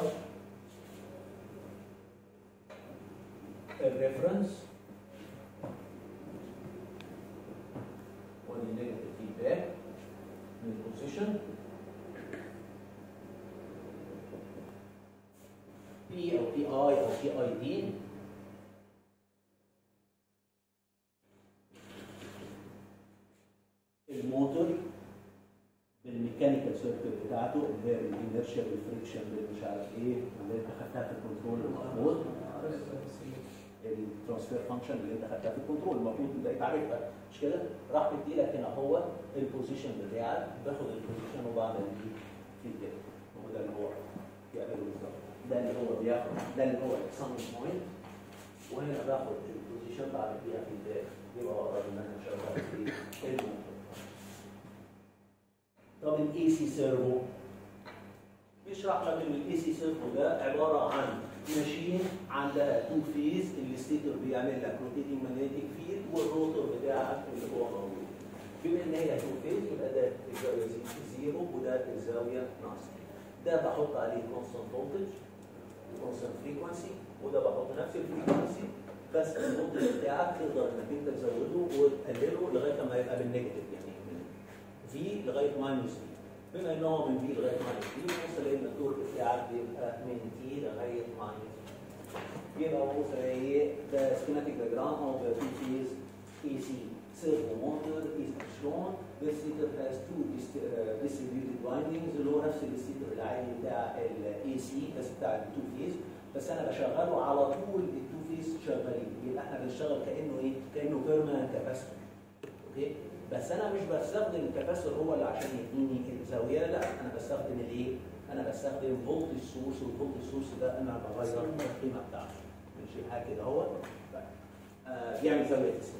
الريفرنس والنيجاتيف فيدباك من البوزيشن بي او بي اي او بي اي دي الموتور بالميكانيكال سيركل بتاعته اللي هي الانرشيا بالفريكشن بالمش عارف ايه اللي انت خدتها في الكنترول المفروض الترانسفير فانكشن اللي انت خدتها في الكنترول المفروض انت بقيت عارفها مش كده؟ راح مدي لك هنا هو البوزيشن بتاعك باخد البوزيشن وبعمل بيه فيدباك هو ده اللي هو بيعمله بالظبط ده اللي هو بياخد ده اللي هو السامبل بوينت وهنا باخد البوزيشن بعمل بيها فيدباك يبقى اقدر ان انا اشغل في الموتور طب الاي سي سيرفو بيشرح لك ان الاي سي سيرفو ده عباره عن ماشين عندها تو فيز الستيتور بيعمل لك روتيتنج ماجنتيك فيلد والروتور بتاعك اللي هو موجود بما ان هي تو فيز يبقى ده الزاويه زيرو وده الزاويه ناقص ده بحط عليه كونستانت فولتج كونستانت فريكونسي وده بحط نفس الفريكونسي بس الفولتج بتاعك تقدر انك انت تزوده وتقلله لغايه ما يبقى بالنيجاتيف يعني من في لغايه ماينس في بما ان هو من في لغايه ماينس في بوصل ان الدور بتاعك بيبقى من تي لغايه ماينس يبقى بوصل ايه ده سكيماتيك diagram of the two phase AC servo motor is shown this seater has two dist- uh, distributed windings اللي هو نفس الستيتر العادي بتاع ال AC بس بتاع التو فيز بس انا بشغله على طول التو فيز شغالين يبقى احنا بنشتغل كانه ايه؟ كانه بيرمننت كاباسيتور اوكي؟ بس انا مش بستخدم الكاباسيتور هو اللي عشان يديني الزاويه لا انا بستخدم الايه؟ انا بستخدم فولتج سورس والفولتج سورس ده انا بغير القيمه بتاعته ماشي حاجه كده اهو طيب. آه بيعمل زاويه 90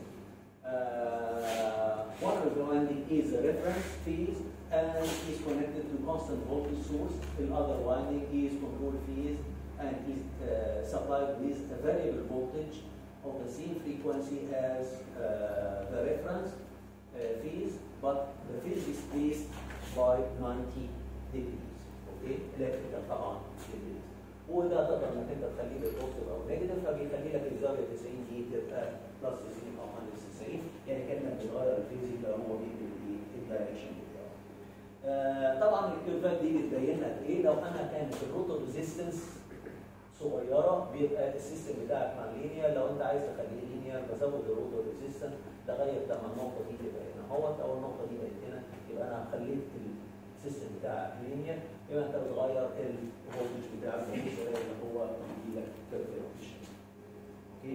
uh, one of the winding is a reference phase and is connected to constant voltage source. The other winding is control phase and is uh, supplied with a variable voltage of the same frequency as uh, the reference uh, phase, but the phase is spaced by 90 degrees. Okay, electrical طبعا degrees. وده تقدر انك انت تخليه بالبوزيتيف او نيجاتيف فبيخلي لك الزاويه 90 دي تبقى بلس 90 او ماينس 90 يعني كانك بتغير الفيز اللي هو بيدي الدايركشن بتاعه. آه طبعا الكيرفات دي بتبين لك ايه لو انا كانت الروتور ريزيستنس صغيره بيبقى السيستم بتاعك مع لينير لو انت عايز تخليه لينير بزود الروتور ريزيستنس لغايه لما النقطه دي تبقى هنا اهوت او النقطه دي بقت هنا يبقى انا خليت السيستم بتاعك لينير يبقى انت بتغير الفولتج بتاعك اللي هو بيديلك كيرف اوكي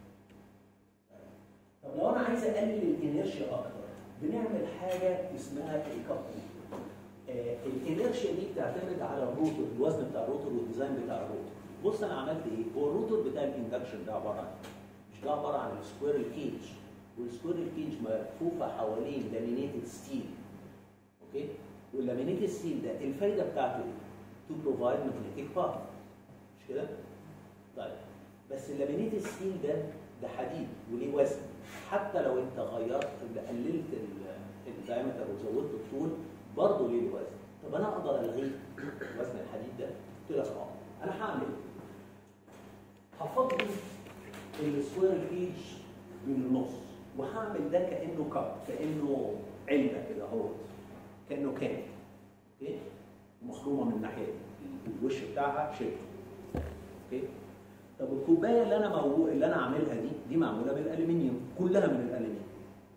طب لو انا عايز اقلل الانرشيا اكتر بنعمل حاجه اسمها الكابلنج آه الانرشيا دي بتعتمد على الروتور الوزن بتاع الروتور والديزاين بتاع الروتور بص انا عملت ايه هو الروتور بتاع الاندكشن ده عباره عن إيه؟ مش ده عباره عن السكويرل كيج والسكويرل كيج ملفوفه حوالين لامينيتد ستيل اوكي واللامينيتد ستيل ده الفايده بتاعته ايه؟ تو بروفايد ماجنتيك باث مش كده؟ طيب بس اللامينيتد ستيل ده ده حديد وليه وزن حتى لو انت غيرت قللت الدايمتر وزودت الطول برضه ليه وزن طب انا اقدر الغي وزن الحديد ده قلت لك اه انا هعمل هفضي السكوير كيج من النص وهعمل ده كانه كاب كانه علبه كده اهو كانه كان اوكي مخرومه من الناحيه دي الوش بتاعها شبه اوكي طب الكوبايه اللي انا موجود اللي انا عاملها دي دي معموله بالالومنيوم كلها من الالومنيوم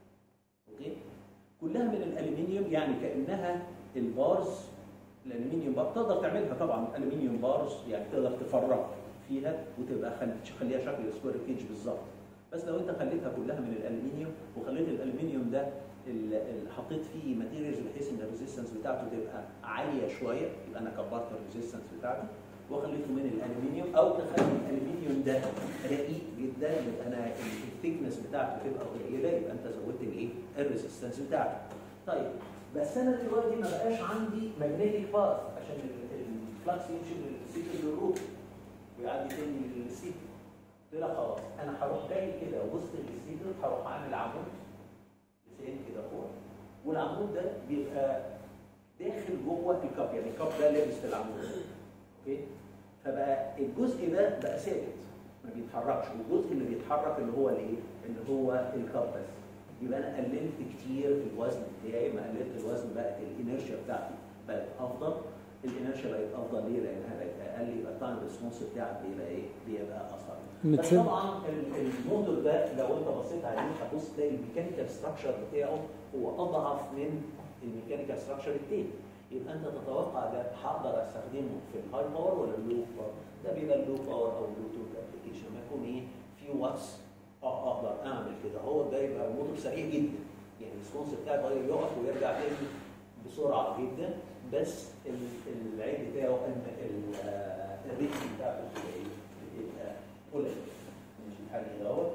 اوكي كلها من الالومنيوم يعني كانها البارز الالومنيوم بار تقدر تعملها طبعا الالومنيوم بارز يعني تقدر تفرغ فيها وتبقى خل- تخليها شكل سكوير كيج بالظبط بس لو انت خليتها كلها من الالومنيوم وخليت الالومنيوم ده ال- ال- حطيت فيه ماتيريالز بحيث ان الريزيستنس بتاعته تبقى عاليه شويه يبقى انا كبرت الريزيستنس بتاعته وخليته من الالومنيوم او تخلي الالومنيوم ده رقيق جدا يبقى انا الثيكنس بتاعته تبقى قليله يبقى انت زودت الايه؟ الريزيستنس بتاعته. طيب بس انا دلوقتي ما بقاش عندي ماجنتيك باث عشان ال- الفلكس يمشي من السيكل للروت ويعدي تاني للسيكل. قلت لها خلاص انا هروح جاي كده وسط السيكل هروح عامل عمود لسان كده فوق والعمود ده بيبقى داخل جوه الكاب يعني الكاب ده لابس في العمود اوكي فبقى الجزء ده بقى ثابت ما بيتحركش والجزء اللي بيتحرك اللي هو الايه اللي هو الكاب بس يبقى انا قللت كتير في الوزن بتاعي ما قللت الوزن بقت الانرشيا بتاعتي بقت افضل الانرشيا بقت افضل ليه لانها بقت اقل يبقى التايم ريسبونس بتاعك بيبقى ايه بيبقى اسرع بس متسب- طبعا ال- الموتور ده لو انت بصيت عليه هتبص تلاقي الميكانيكال ستراكشر بتاعه هو اضعف من الميكانيكال ستراكشر التاني يبقى انت تتوقع ده هقدر استخدمه في الهاي باور ولا اللو باور ده بيبقى اللو باور او بلوتوث ابلكيشن ما يكون ايه في واتس اه اقدر اعمل كده هو ده يبقى الموتور سريع جدا يعني الريسبونس بتاعه يغير يقف ويرجع تاني بسرعه جدا بس ال- العيب بتاعه ان ال- آه، الريتم بتاعته بتبقى ايه؟ بتبقى قليل ماشي الحال كده اهو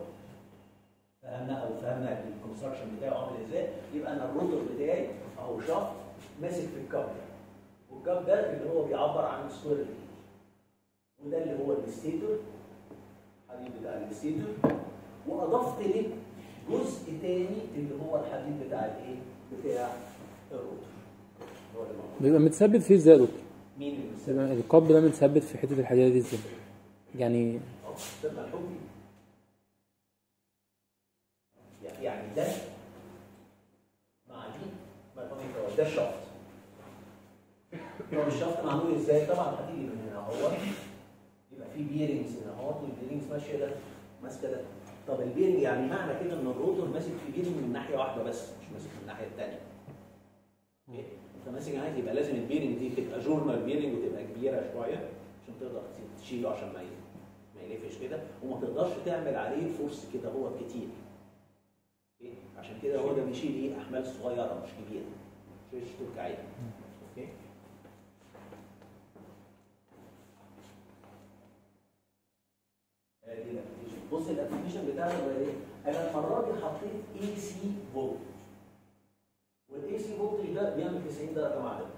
فهمنا او فهمنا الكونستراكشن بتاعه عامل ازاي يبقى انا الروتور بتاعي اهو شفط ماسك في الكاب ده والكاب ده اللي هو بيعبر عن السكوير كيج وده اللي هو الستيتور الحديد بتاع الستيتور واضفت ليه جزء تاني اللي هو الحديد بتاع الايه؟ بتاع الروتور هو اللي موجود. بيبقى متثبت فيه ازاي يا دكتور؟ مين اللي بيستخدم؟ بيبقى القب ده متثبت في حته الحديده دي ازاي؟ يعني اه ده ملحوق فيه يعني ده مع دي ملحوق فيه ده الشفط طب الشفط معمول ازاي؟ طبعا هتيجي من هنا اهو يبقى في بيرنجز هنا اهو والبيرنجز ماشيه ده ماسكه ده طب البيرنج يعني معنى كده ان الروتور ماسك في بيرنج من ناحيه واحده بس مش ماسك من الناحيه الثانيه اوكي انت ماسك عايز يبقى لازم البيرنج دي تبقى جورنال بيرنج وتبقى كبيره شويه عشان تقدر تشيله عشان ما ي- ما يلفش كده وما تقدرش تعمل عليه فورس كده هو كتير اوكي عشان كده هو ده بيشيل ايه احمال صغيره مش كبيره مش ترك عادي اوكي ادي الابلكيشن بص الابلكيشن بتاعنا هو ايه انا المره دي حطيت اي سي فولت والاي سي فولت ده بيعمل 90 درجه مع ده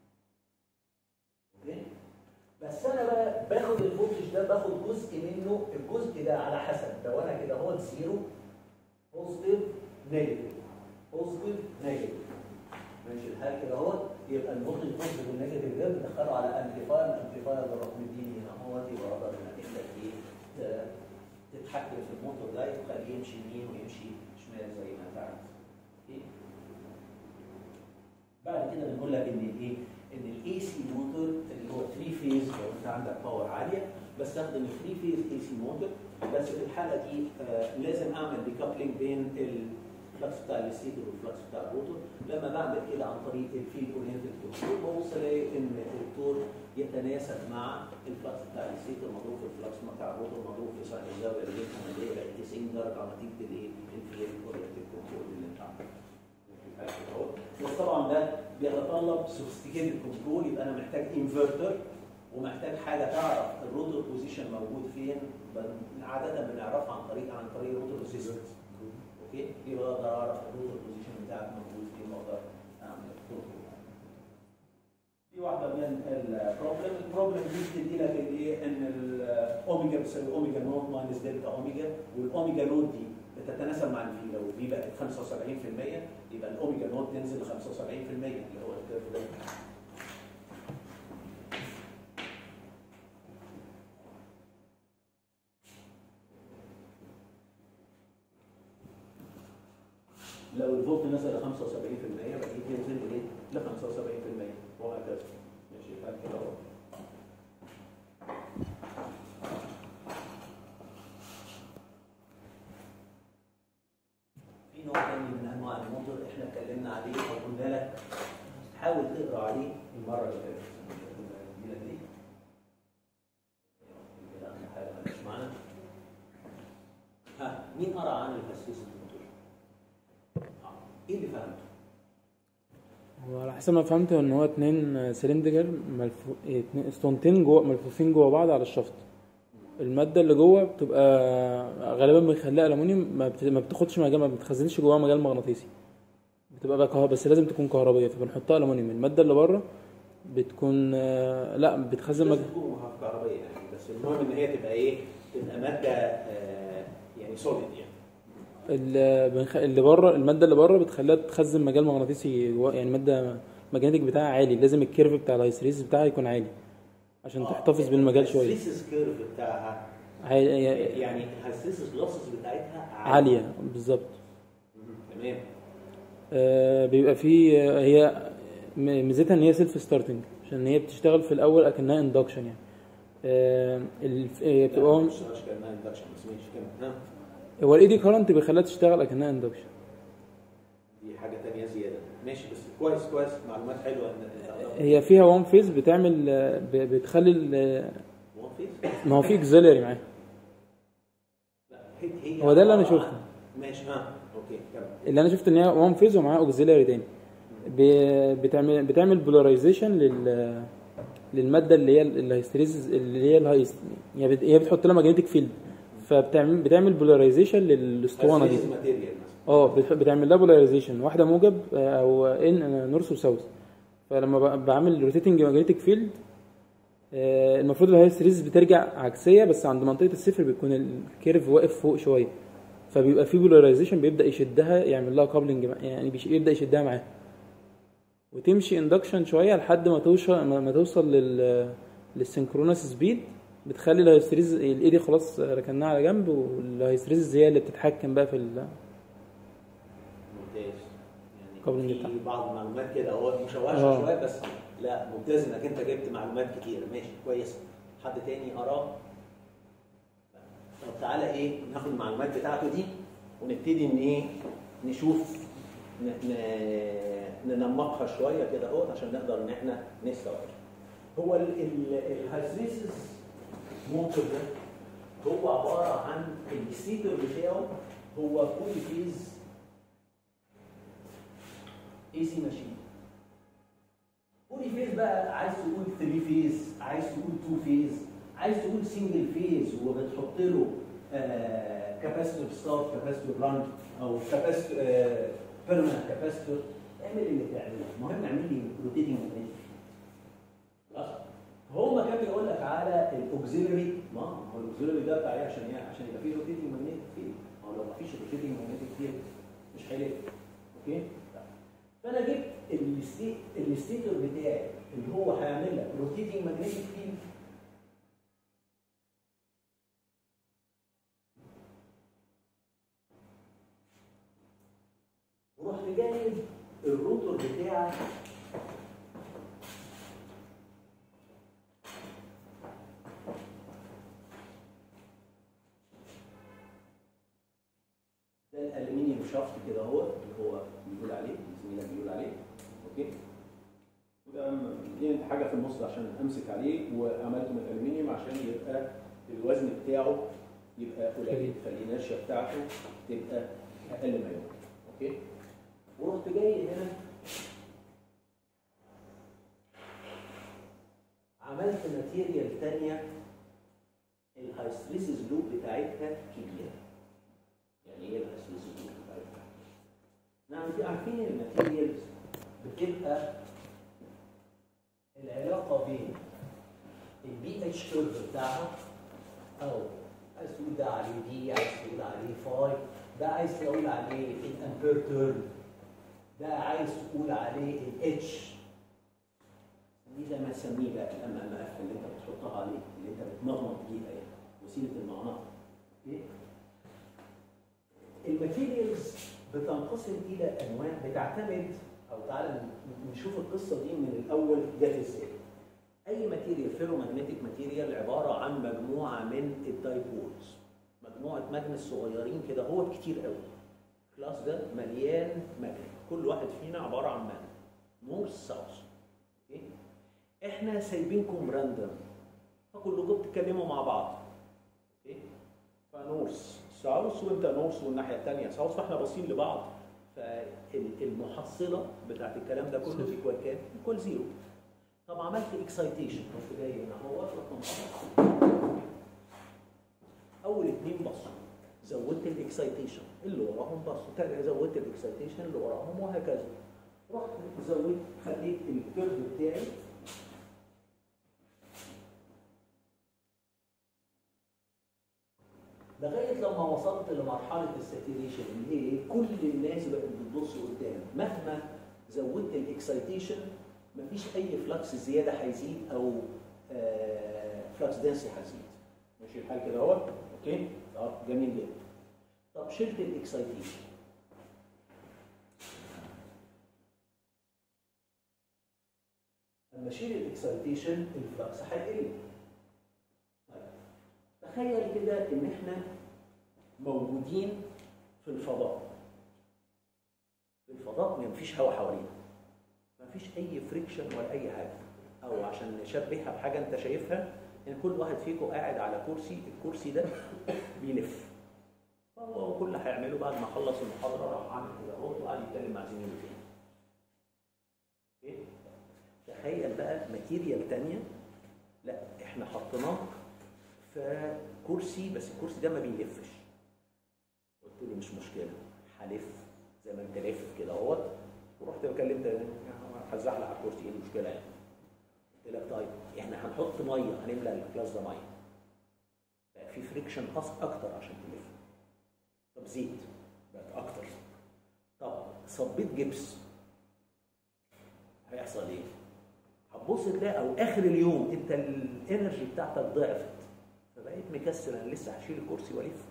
اوكي بس انا بقى باخد الفولتج ده باخد جزء منه الجزء ده على حسب لو انا كده هو زيرو بوزيتيف نيجاتيف بوزيتيف نيجاتيف ماشي الحال كده اهو يبقى الفولتج بوزيتيف والنيجاتيف ده بندخله على امبليفاير الامبليفاير بالرقم الديني هنا اهو يبقى اقدر انك انت ايه ت- تتحكم في الموتور ده وتخليه يمشي يمين ويمشي شمال زي ما انت عايز اوكي بعد كده بنقول لك ان الايه ان الاي سي موتور اللي هو 3 فيز لو انت عندك باور عاليه بستخدم 3 فيز اي سي موتور بس في الحاله دي آه لازم اعمل ديكابلينج بين الفلكس بتاع الستيتور والفلكس بتاع الروتور لما بعمل كده عن طريق الفيلد اورينتد كنترول ببص الاقي ان التور يتناسب مع الفلكس بتاع الستيتور مضروب في الفلكس بتاع الروتور مضروب في ساين الزاويه اللي بين بقى 90 درجه نتيجه الايه الفيلد اورينتد كنترول اللي انت عامله بس طبعا ده بيتطلب سوفيستيكيتد كنترول يبقى انا محتاج انفرتر ومحتاج حاجه تعرف الروتور بوزيشن موجود فين ب- عاده بنعرفها عن طريق عن طريق الروتور ريزيستنس اوكي دي بقدر اعرف الروتور بوزيشن بتاعك موجود فين واقدر اعمل كنترول دي واحده من البروبلم البروبلم دي بتدي لك الايه ان الاوميجا بتساوي اوميجا نوت ماينس دلتا اوميجا والاوميجا نوت دي بتتناسب مع الفي لو الفي بقت 75% يبقى الاوميجا نوت تنزل ل 75% اللي هو الكيرف ده لو الفولت نزل ل 75% بقى ينزل لايه؟ ل 75% وهكذا ماشي بعد كده اهو في نوع تاني من انواع الموتور احنا اتكلمنا عليه او قلنا لك حاول تقرا عليه المره اللي فاتت دي لك دي كده اهم حاجه مالهاش معنى ها مين قرا عن التسليس الموتور؟ آه، ايه اللي فهمته؟ هو على حسب ما فهمت ان هو اتنين سلندر ملفو... إيه، اتنين اسطوانتين جوه ملفوفين جوه بعض على الشفط المادة اللي جوه بتبقى غالبا بنخليها ألمونيوم ما, بت... ما بتاخدش مجال ما بتخزنش جواها مجال مغناطيسي بتبقى بقى كهرباء بس لازم تكون كهربية فبنحطها ألمونيوم المادة اللي بره بتكون آه، لا بتخزن لازم مجال تكون كهربائيه يعني بس المهم ان هي تبقى ايه؟ تبقى ماده آه، يعني سوليد يعني اللي, بنخ... اللي بره المادة اللي بره بتخليها تخزن مجال مغناطيسي جوا يعني مادة ماجنتيك بتاعها عالي لازم الكيرف بتاع الهيستريز بتاعها يكون عالي عشان تحتفظ بالمجال شوية الهيستيسيس كيرف بتاعها عالي... يعني الهيستيسيس لوسز بتاعتها عالية بالظبط مم، تمام آه، بيبقى في آه، هي م- ميزتها ان هي سيلف ستارتنج عشان هي بتشتغل في الاول اكنها اندكشن يعني آه، الف- هي لا، بتبقى مش مش كانها اندكشن بس ماشي كمل ها هو الاي دي كارنت بيخليها تشتغل اكنها اندكشن دي حاجه تانية زياده ماشي بس كويس كويس معلومات حلوه ان هي فيها وان فيز بتعمل آه، ب- بتخلي ال- وان فيز ما هو في اكزيلري معاها لا هي هي هو ده اللي أنا عبارة شفته. عن- ماشي ها اوكي كمل اللي انا شفت ان هي وان فيز ومعاها اوكزيلري تاني ب- بتعمل بتعمل بولاريزيشن لل للماده اللي هي الهيستريز اللي هي الهايست يعني بت- هي بتحط لها ماجنتيك فيلد فبتعمل بتعمل بولاريزيشن للاسطوانه دي ماتيريال مثلا اه بت- بتعمل لها بولاريزيشن واحده موجب آه، او ان نورث وساوث فلما ب- بعمل روتيتنج ماجنتيك فيلد المفروض الهاي سيريز بترجع عكسيه بس عند منطقه الصفر بيكون الكيرف واقف فوق شويه فبيبقى في بولاريزيشن بيبدا يشدها يعمل لها كابلنج يعني بيش- يبدا يشدها معاه وتمشي اندكشن شويه لحد ما توصل ما ما توصل لل للسنكرونس سبيد بتخلي الهيستريز الايدي خلاص ركناها على جنب والهيستريز هي اللي بتتحكم بقى في ال... ممتاز قبل يعني الامتحان. في بعض المعلومات كده هو مشوشه آه. شويه بس لا ممتاز انك انت جبت معلومات كتير ماشي كويس حد تاني اراه طب تعالى ايه ناخد المعلومات بتاعته دي ونبتدي ان ايه نشوف ن- ن- ننمقها شويه كده اهوت عشان نقدر ان احنا نستوعب هو الهايستريسيس موتور ده هو عباره عن الستيتور بتاعه هو بولي فيز اي سي ماشين بولي فيز بقى عايز تقول 3 فيز عايز تقول 2 فيز عايز تقول سنجل فيز وبتحط له كاباسيتور ستارت كاباسيتور ران او كاباسيتور بيرمننت كاباسيتور اعمل اللي تعمله المهم اعمل لي روتيتنج ماجنتيك خلاص هو ما كان بيقول لك على الاوكسيلري ما هو الاوكسيلري ده بتاع ايه عشان ايه عشان يبقى فيه روتيتنج ماجنتيك فيلد ما هو لو ما فيش روتيتنج ماجنتيك فيلد مش هيلف اوكي فانا جبت الستي- الستيتور بتاعي اللي هو هيعمل لك روتيتنج ماجنتيك فيلد ورحت جايب الروتور بتاعي ده الالومنيوم شافت كده اهو اللي هو بيقول عليه زميلك بيقول عليه اوكي وده م- دي حاجه في النص عشان امسك عليه وعملته من الالومنيوم عشان يبقى الوزن بتاعه يبقى قليل فالانرشيا بتاعته تبقى اقل ما يمكن اوكي ورحت جاي هنا عملت ماتيريال تانية الهايستريسيس لوب بتاعتها كبيرة يعني ايه الهايستريسيس لوب بتاعتها؟ نعم انتوا عارفين الماتيريالز بتبقى العلاقة بين البي اتش كيرف بتاعها او عايز تقول ده عليه دي عايز تقول عليه فاي ده عايز تقول عليه الامبير تيرن ده عايز تقول عليه الاتش دي ده ما تسميه بقى الام ام اف اللي انت بتحطها عليه اللي انت بتمغنط بيها يعني وسيله المغناطه اوكي الماتيريالز بتنقسم الى انواع بتعتمد او تعالى نشوف القصه دي من الاول جت ازاي اي ماتيريال فيرومagnetic ماتيريال عباره عن مجموعه من الدايبولز مجموعه ماجنت صغيرين كده هو كتير قوي الكلاس ده مليان ماجنت كل واحد فينا عباره عن ماجنت نورث ساوث اوكي احنا سايبينكم راندم فكلكم بتتكلموا مع بعض اوكي فنورث ساوث وانت نورث والناحيه الثانيه ساوث فاحنا باصين لبعض فالمحصله بتاعت الكلام ده كله ايكوال كام؟ ايكوال زيرو طب عملت اكسايتيشن رحت جاي هنا هو رقم اول اتنين بصوا زودت الاكسايتيشن اللي وراهم بصوا تاني زودت الاكسايتيشن اللي وراهم وهكذا رحت زودت خليت الكيرف بتاعي لغايه لما وصلت لمرحله الساتوريشن اللي هي كل الناس بقت بتبص قدام مهما زودت الاكسايتيشن مفيش اي فلكس زياده هيزيد او فلكس دنسي هيزيد ماشي الحال كده اهو اوكي طب جميل جدا طب شلت الاكسايتيشن لما اشيل الاكسايتيشن الفلكس هيقل طيب تخيل كده ان احنا موجودين في الفضاء في الفضاء ما فيش هواء حوالينا ما فيش اي فريكشن ولا اي حاجه او عشان نشبهها بحاجه انت شايفها ان كل واحد فيكم قاعد على كرسي الكرسي ده بيلف هو كل اللي هيعمله بعد ما خلص المحاضره راح عامل كده اهو وقعد يتكلم مع زميله فيه اوكي تخيل بقى ماتيريال تانية لا احنا حطيناه في كرسي بس الكرسي ده ما بيلفش قلت له مش مشكله هلف زي ما انت لافف كده اهوت ورحت كلمت هزحلق على الكرسي ايه المشكله يعني قلت لك طيب احنا هنحط ميه هنملى الكلاس ده ميه بقى في فريكشن اكتر عشان تلف طب زيت بقت اكتر طب صبيت جبس هيحصل ايه؟ هتبص تلاقي او اخر اليوم انت الانرجي بتاعتك ضعفت فبقيت مكسل انا لسه هشيل الكرسي والف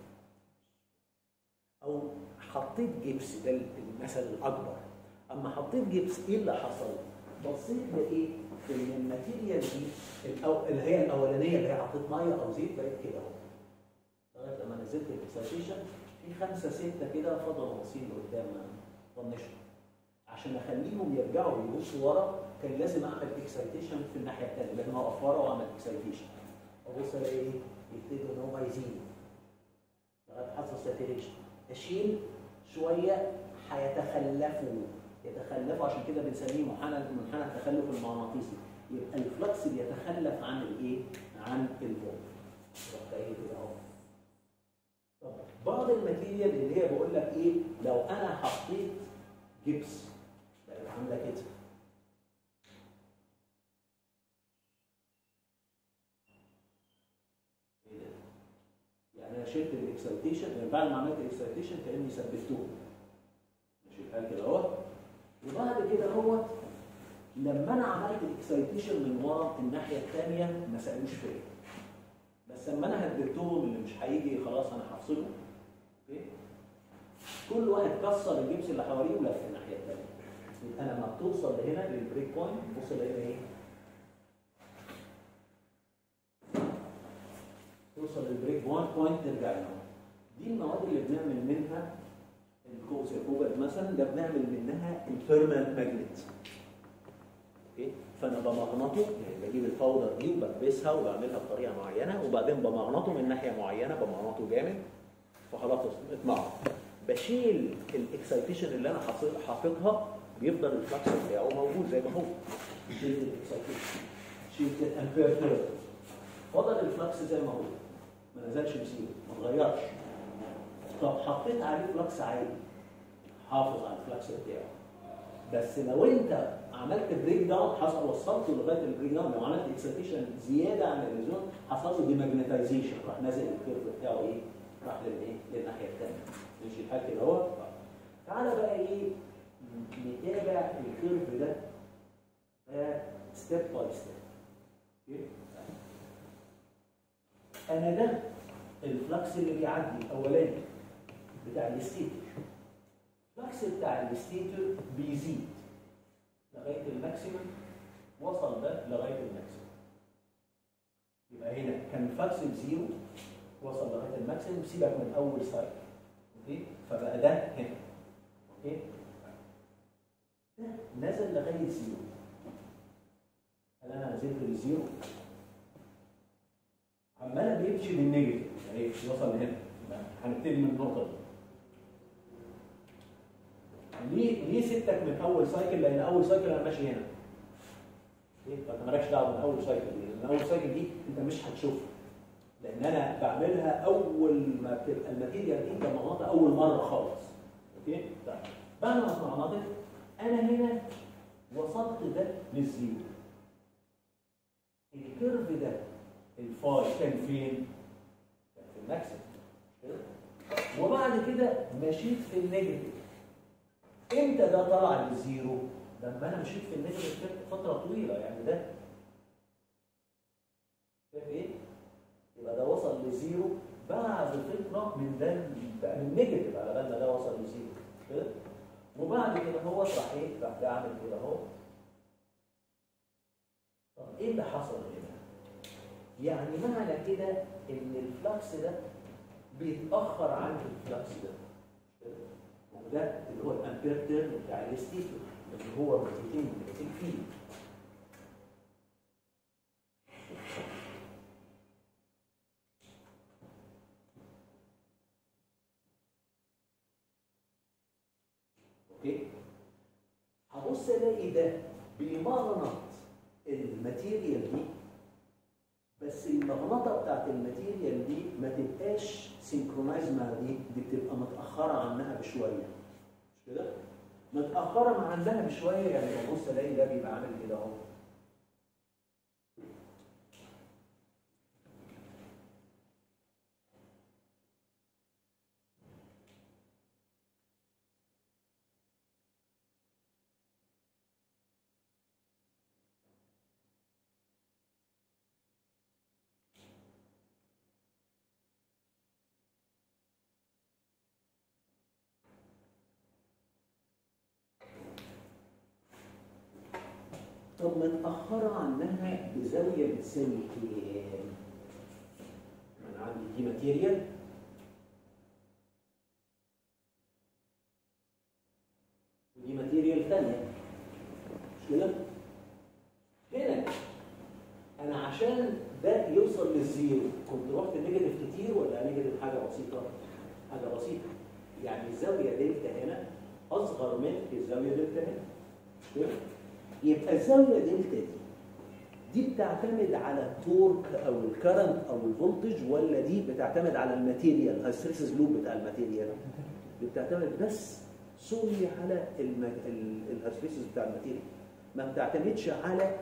او حطيت جبس ده المثل الاكبر اما حطيت جبس ايه اللي حصل؟ بصيت لقيت ان الماتيريال دي الأو... اللي هي الاولانيه اللي هي حطيت ميه او زيت بقت كده اهو لغايه لما نزلت الاكسايتيشن في خمسه سته كده فضلوا باصين لقدام طنشوا عشان اخليهم يرجعوا يبصوا ورا كان لازم اعمل اكسايتيشن في الناحيه الثانيه لازم اقف ورا واعمل اكسايتيشن ابص الاقي ايه؟ يبتدوا ان هم يزيدوا لغايه حصل ساتوريشن اشيل شويه هيتخلفوا يتخلفوا عشان كده بنسميه منحنى منحنى التخلف المغناطيسي يبقى الفلكس بيتخلف عن الايه؟ عن الفولت رحت قايل كده اهو طب بعض الماتيريال اللي هي بقول لك ايه لو انا حطيت جبس بقت عامله كده ايه ده؟ يعني انا شلت الاكسايتيشن يعني بعد ما عملت الاكسايتيشن كاني ثبتهم ماشي الحال كده اهو وبعد كده هو لما انا عملت الاكسايتيشن من ورا الناحيه الثانيه ما سالوش فيا بس لما انا هدلتهم اللي مش هيجي خلاص انا هفصله اوكي كل واحد كسر الجبس اللي حواليه ولف الناحيه الثانيه يبقى لما بتوصل لهنا للبريك بوينت بص لهنا ايه توصل للبريك بوينت بوينت ترجع لنا دي المواد اللي بنعمل منها الكوز الكوبر مثلا ده بنعمل منها البيرمننت ماجنت اوكي فانا بمغنطه يعني بجيب الباودر دي وبلبسها وبعملها بطريقه معينه وبعدين بمغنطه من ناحيه معينه بمغنطه جامد فخلاص اتمغنط بشيل الاكسايتيشن اللي انا حاطط- حاططها بيفضل الفلكس بتاعه موجود زي ما هو شلت الاكسايتيشن شلت الامبير تيرم فضل الفلكس زي ما هو ما نزلش بزيرو ما اتغيرش طب حطيت عليه فلكس عالي حافظ على الفلكس بتاعه بس لو انت عملت بريك داون حصل وصلته لغايه البريك داون لو عملت اكسيتيشن زياده عن اللزوم حصل له ديماجنتايزيشن راح نازل الكيرف بتاعه ايه؟ راح للايه؟ للناحيه الثانيه ماشي الحال كده اهو تعالى بقى ايه نتابع الكيرف ده ستيب باي ستيب انا ده الفلكس اللي بيعدي الاولاني بتاع الستيتر الفلكس بتاع الستيتر بيزيد لغايه الماكسيمم وصل ده لغايه الماكسيمم يبقى هنا كان الفلكس بزيرو وصل لغايه الماكسيمم سيبك من اول سايكل اوكي فبقى ده هنا اوكي ده نزل لغايه زيرو هل انا نزلت لزيرو عمال بيمشي للنيجاتيف اهي وصل لهنا يبقى هنبتدي من النقطه دي ليه ليه سبتك من اول سايكل لان اول سايكل انا ماشي هنا ليه فانت مالكش دعوه من اول سايكل دي لان اول سايكل دي انت مش هتشوفها لان انا بعملها اول ما بتبقى الماتيريال دي كمناطق اول مره خالص اوكي طيب بعد ما اتمناطق انا هنا وصلت ده للزيرو الكيرف ده الفاي كان فين؟ كان في الماكسيم وبعد كده مشيت في النيجاتيف امتى ده طلع للزيرو؟ لما انا مشيت في النيجاتيف فتره طويله يعني ده شايف ايه؟ يبقى ده وصل لزيرو بعد فتره من ده بقى من نيجاتيف على بال ما ده وصل لزيرو مش كده؟ وبعد كده هو راح ايه؟ راح ده عامل كده اهو طب ايه اللي حصل هنا؟ يعني معنى كده ان الفلكس ده بيتاخر عن الفلكس ده وده اللي هو الامبير تيرم بتاع الاستيتو اللي هو الروتين الروتين فيه اوكي هبص الاقي ده بيمغنط الماتيريال دي بس المغنطه بتاعت الماتيريال دي ما تبقاش سينكرونايز مع دي دي بتبقى متاخره عنها بشويه مش كده؟ متاخره مع عنها بشويه يعني ببص الاقي ده بيبقى عامل كده اهو طب متأخرة عنها بزاوية بتساوي كام؟ أنا عندي دي ماتيريال ودي ماتيريال ثانية مش كده؟ هنا أنا عشان ده يوصل للزيرو كنت رحت نيجاتيف كتير ولا نيجاتيف حاجة بسيطة؟ حاجة بسيطة يعني الزاوية دلتا هنا أصغر من الزاوية دلتا هنا مش كده؟ يبقى الزاويه دلتا دي دي بتعتمد على التورك او الكرنت او الفولتج ولا دي بتعتمد على الماتيريال الهيستريسيس لوب بتاع الماتيريال دي بتعتمد بس سوري على الهيستريسيس بتاع الماتيريال ما بتعتمدش على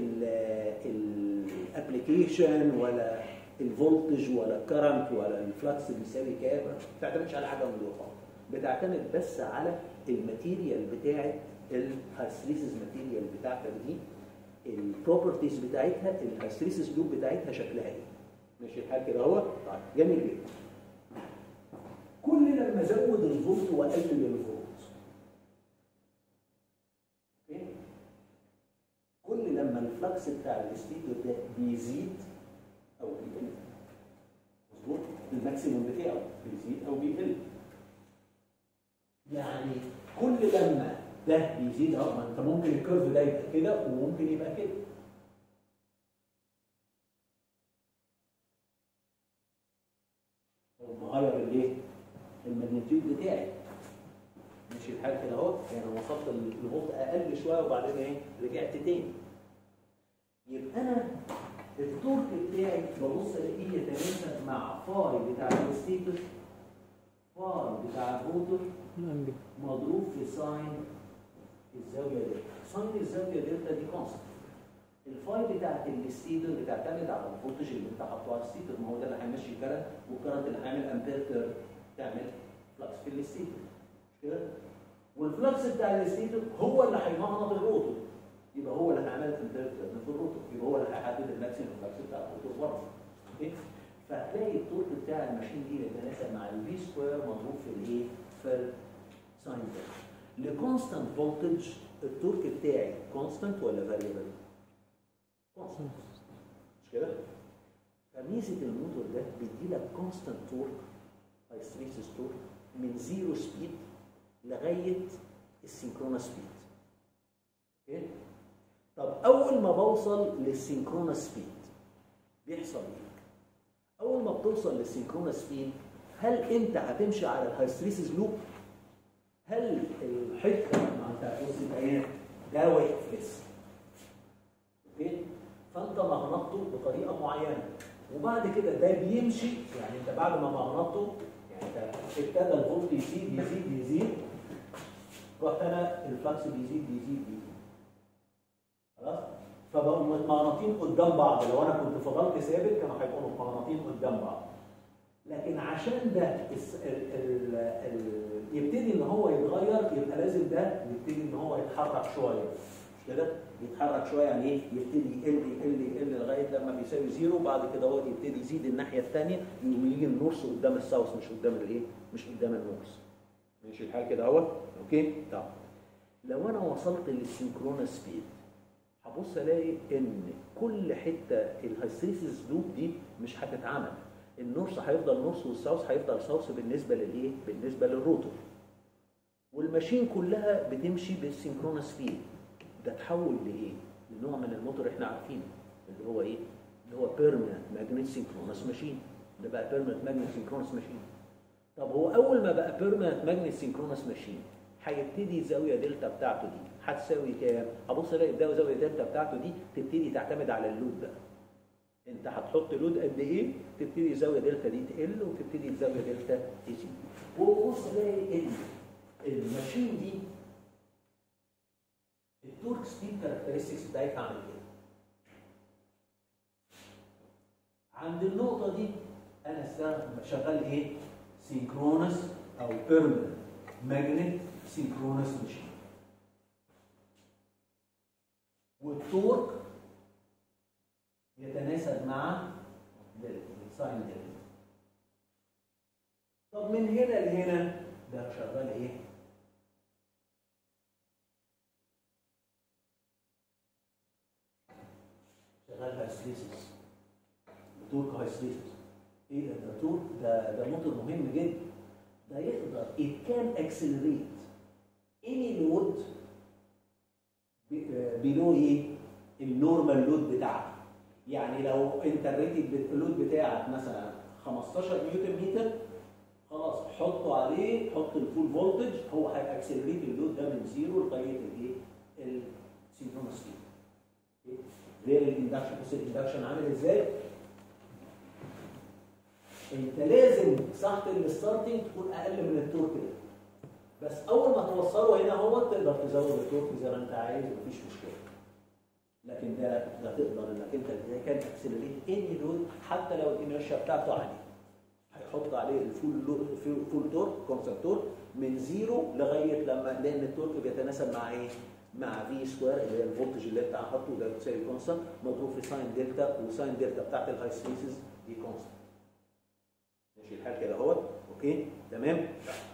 الابلكيشن ولا الفولتج ولا الكرنت ولا الفلكس بيساوي كام ما بتعتمدش على حاجه من دول خالص بتعتمد بس على الماتيريال بتاعت الهايستريسيس ماتيريال بتاعتك دي البروبرتيز بتاعتها الهايستريسيس لوب بتاعتها شكلها ايه ماشي الحال كده اهو طيب جميل جدا كل لما ازود الفولت واقلل الفولت أوكي؟ كل لما الفلكس بتاع الستيتور ده بيزيد او بيقل مظبوط الماكسيموم بتاعه بيزيد او بيقل يعني كل لما ده بيزيد اه ما انت ممكن الكيرف ده يبقى كده وممكن يبقى كده مغير الايه؟ الماجنتيود بتاعي ماشي الحال كده اهو يعني وصلت للفولت اقل شويه وبعدين ايه؟ رجعت تاني يبقى انا التورك بتاعي ببص الاقيه يتناسب مع فاي بتاع الستيتس فاي بتاع الروتر الانجل مضروب في ساين الزاويه دلتا ساين الزاويه دلتا دي كونستنت الفاي بتاعت الستيتر بتعتمد على الفولتج اللي انت حاطه على الستيتر ما هو ده اللي هيمشي الكرنت والكرنت اللي هيعمل امبير تيرن تعمل فلكس في الستيتر مش كده والفلكس بتاع الستيتر هو اللي هينهض الروتر يبقى هو اللي هيعمل امبير تيرن في الروتر يبقى هو اللي هيحدد الماكسيمم فلكس بتاع الروتر برضه اوكي فهتلاقي التورك بتاع الماشين دي يتناسب مع الفي سكوير مضروب في الايه؟ في الساين ده لكونستانت فولتج التورك بتاعي كونستانت ولا فاريبل؟ كونستانت مش كده؟ فميزه الموتور ده بيدي لك كونستانت تورك هايستريسيس تورك من زيرو سبيد لغايه السينكرونس سبيد اوكي؟ طب اول ما بوصل للسينكرونس سبيد بيحصل ايه؟ اول ما بتوصل للسينكرونس سبيد هل انت هتمشي على الهايستريسيس لوب؟ هل الحته ما انت هتبص ايه ده واقف لسه اوكي فانت مغنطته بطريقه معينه وبعد كده ده بيمشي يعني انت بعد ما مغنطته يعني انت ابتدى الفولت يزيد يزيد يزيد رحت انا الفلكس بيزيد بيزيد بيزيد خلاص فبقوا متمغنطين قدام بعض لو انا كنت فضلت ثابت كانوا هيبقوا متمغنطين قدام بعض لكن عشان ده الس- ال ال ال يبتدي ان هو يتغير يبقى لازم ده يبتدي ان هو يتحرك شويه مش كده؟ يتحرك شويه يعني ايه؟ يبتدي يقل يقل يقل لغايه لما بيساوي زيرو بعد كده هو يبتدي يزيد الناحيه الثانيه يجي النورث قدام الساوث مش قدام الايه؟ مش قدام النورث. ماشي الحال كده اهو؟ اوكي؟ طب لو انا وصلت للسينكرونس سبيد هبص الاقي ان كل حته الهيستريسيس لوب دي مش هتتعمل النورث هيفضل نورث والساوث هيفضل ساوث بالنسبه للايه؟ بالنسبه للروتور. والماشين كلها بتمشي بالسينكرونس سبيد. ده تحول لايه؟ لنوع من الموتور احنا عارفينه اللي هو ايه؟ اللي هو بيرمننت ماجنت سينكرونس ماشين. ده بقى بيرمننت ماجنت سينكرونس ماشين. طب هو اول ما بقى بيرمننت ماجنت سينكرونس ماشين هيبتدي الزاويه دلتا بتاعته دي هتساوي كام؟ هبص الاقي ده زاويه دلتا بتاعته دي تبتدي تعتمد على اللود بقى. انت هتحط لود قد ايه تبتدي الزاويه دلتا دي تقل وتبتدي الزاويه دلتا تزيد وبص الاقي ان الماشين دي التورك سبيد كاركترستكس بتاعتها عامل ايه عند النقطه دي انا استخدم شغال ايه سينكرونس او بيرمننت ماجنت سينكرونس ماشين والتورك يتناسب مع الساين دلتا طب من هنا لهنا ده شغال ايه؟ شغال هايستريسيس تورك هايستريسيس ايه ده ده تورك ده ده موتور مهم جدا ده يقدر it can accelerate any load بلو ايه؟ النورمال لود بتاعك يعني لو انت الريتد اللود بتاعك مثلا 15 نيوتن متر خلاص حطه عليه حط الفول فولتج هو هيأكسلريت اللود ده من زيرو لغايه الايه؟ السينكرونس سبيد. غير الاندكشن بص الاندكشن عامل ازاي؟ انت لازم ساعه الستارتنج تكون اقل من التورك ده. بس اول ما توصله هنا هو تقدر تزود التورك زي ما انت عايز مفيش مشكله. لكن ده ده تقدر انك انت اذا كان اكسلريت اني لود حتى لو الانرشيا بتاعته عاليه هيحط عليه الفول لو- فول فول تورك كونستنت تورك من زيرو لغايه لما لان التورك بيتناسب مع ايه؟ مع في سكوير اللي هي الفولتج اللي انت حاطه ده بتساوي كونستنت مضروب في ساين دلتا وساين دلتا بتاعت الهاي سبيسز دي كونستنت ماشي الحال كده اهوت اوكي تمام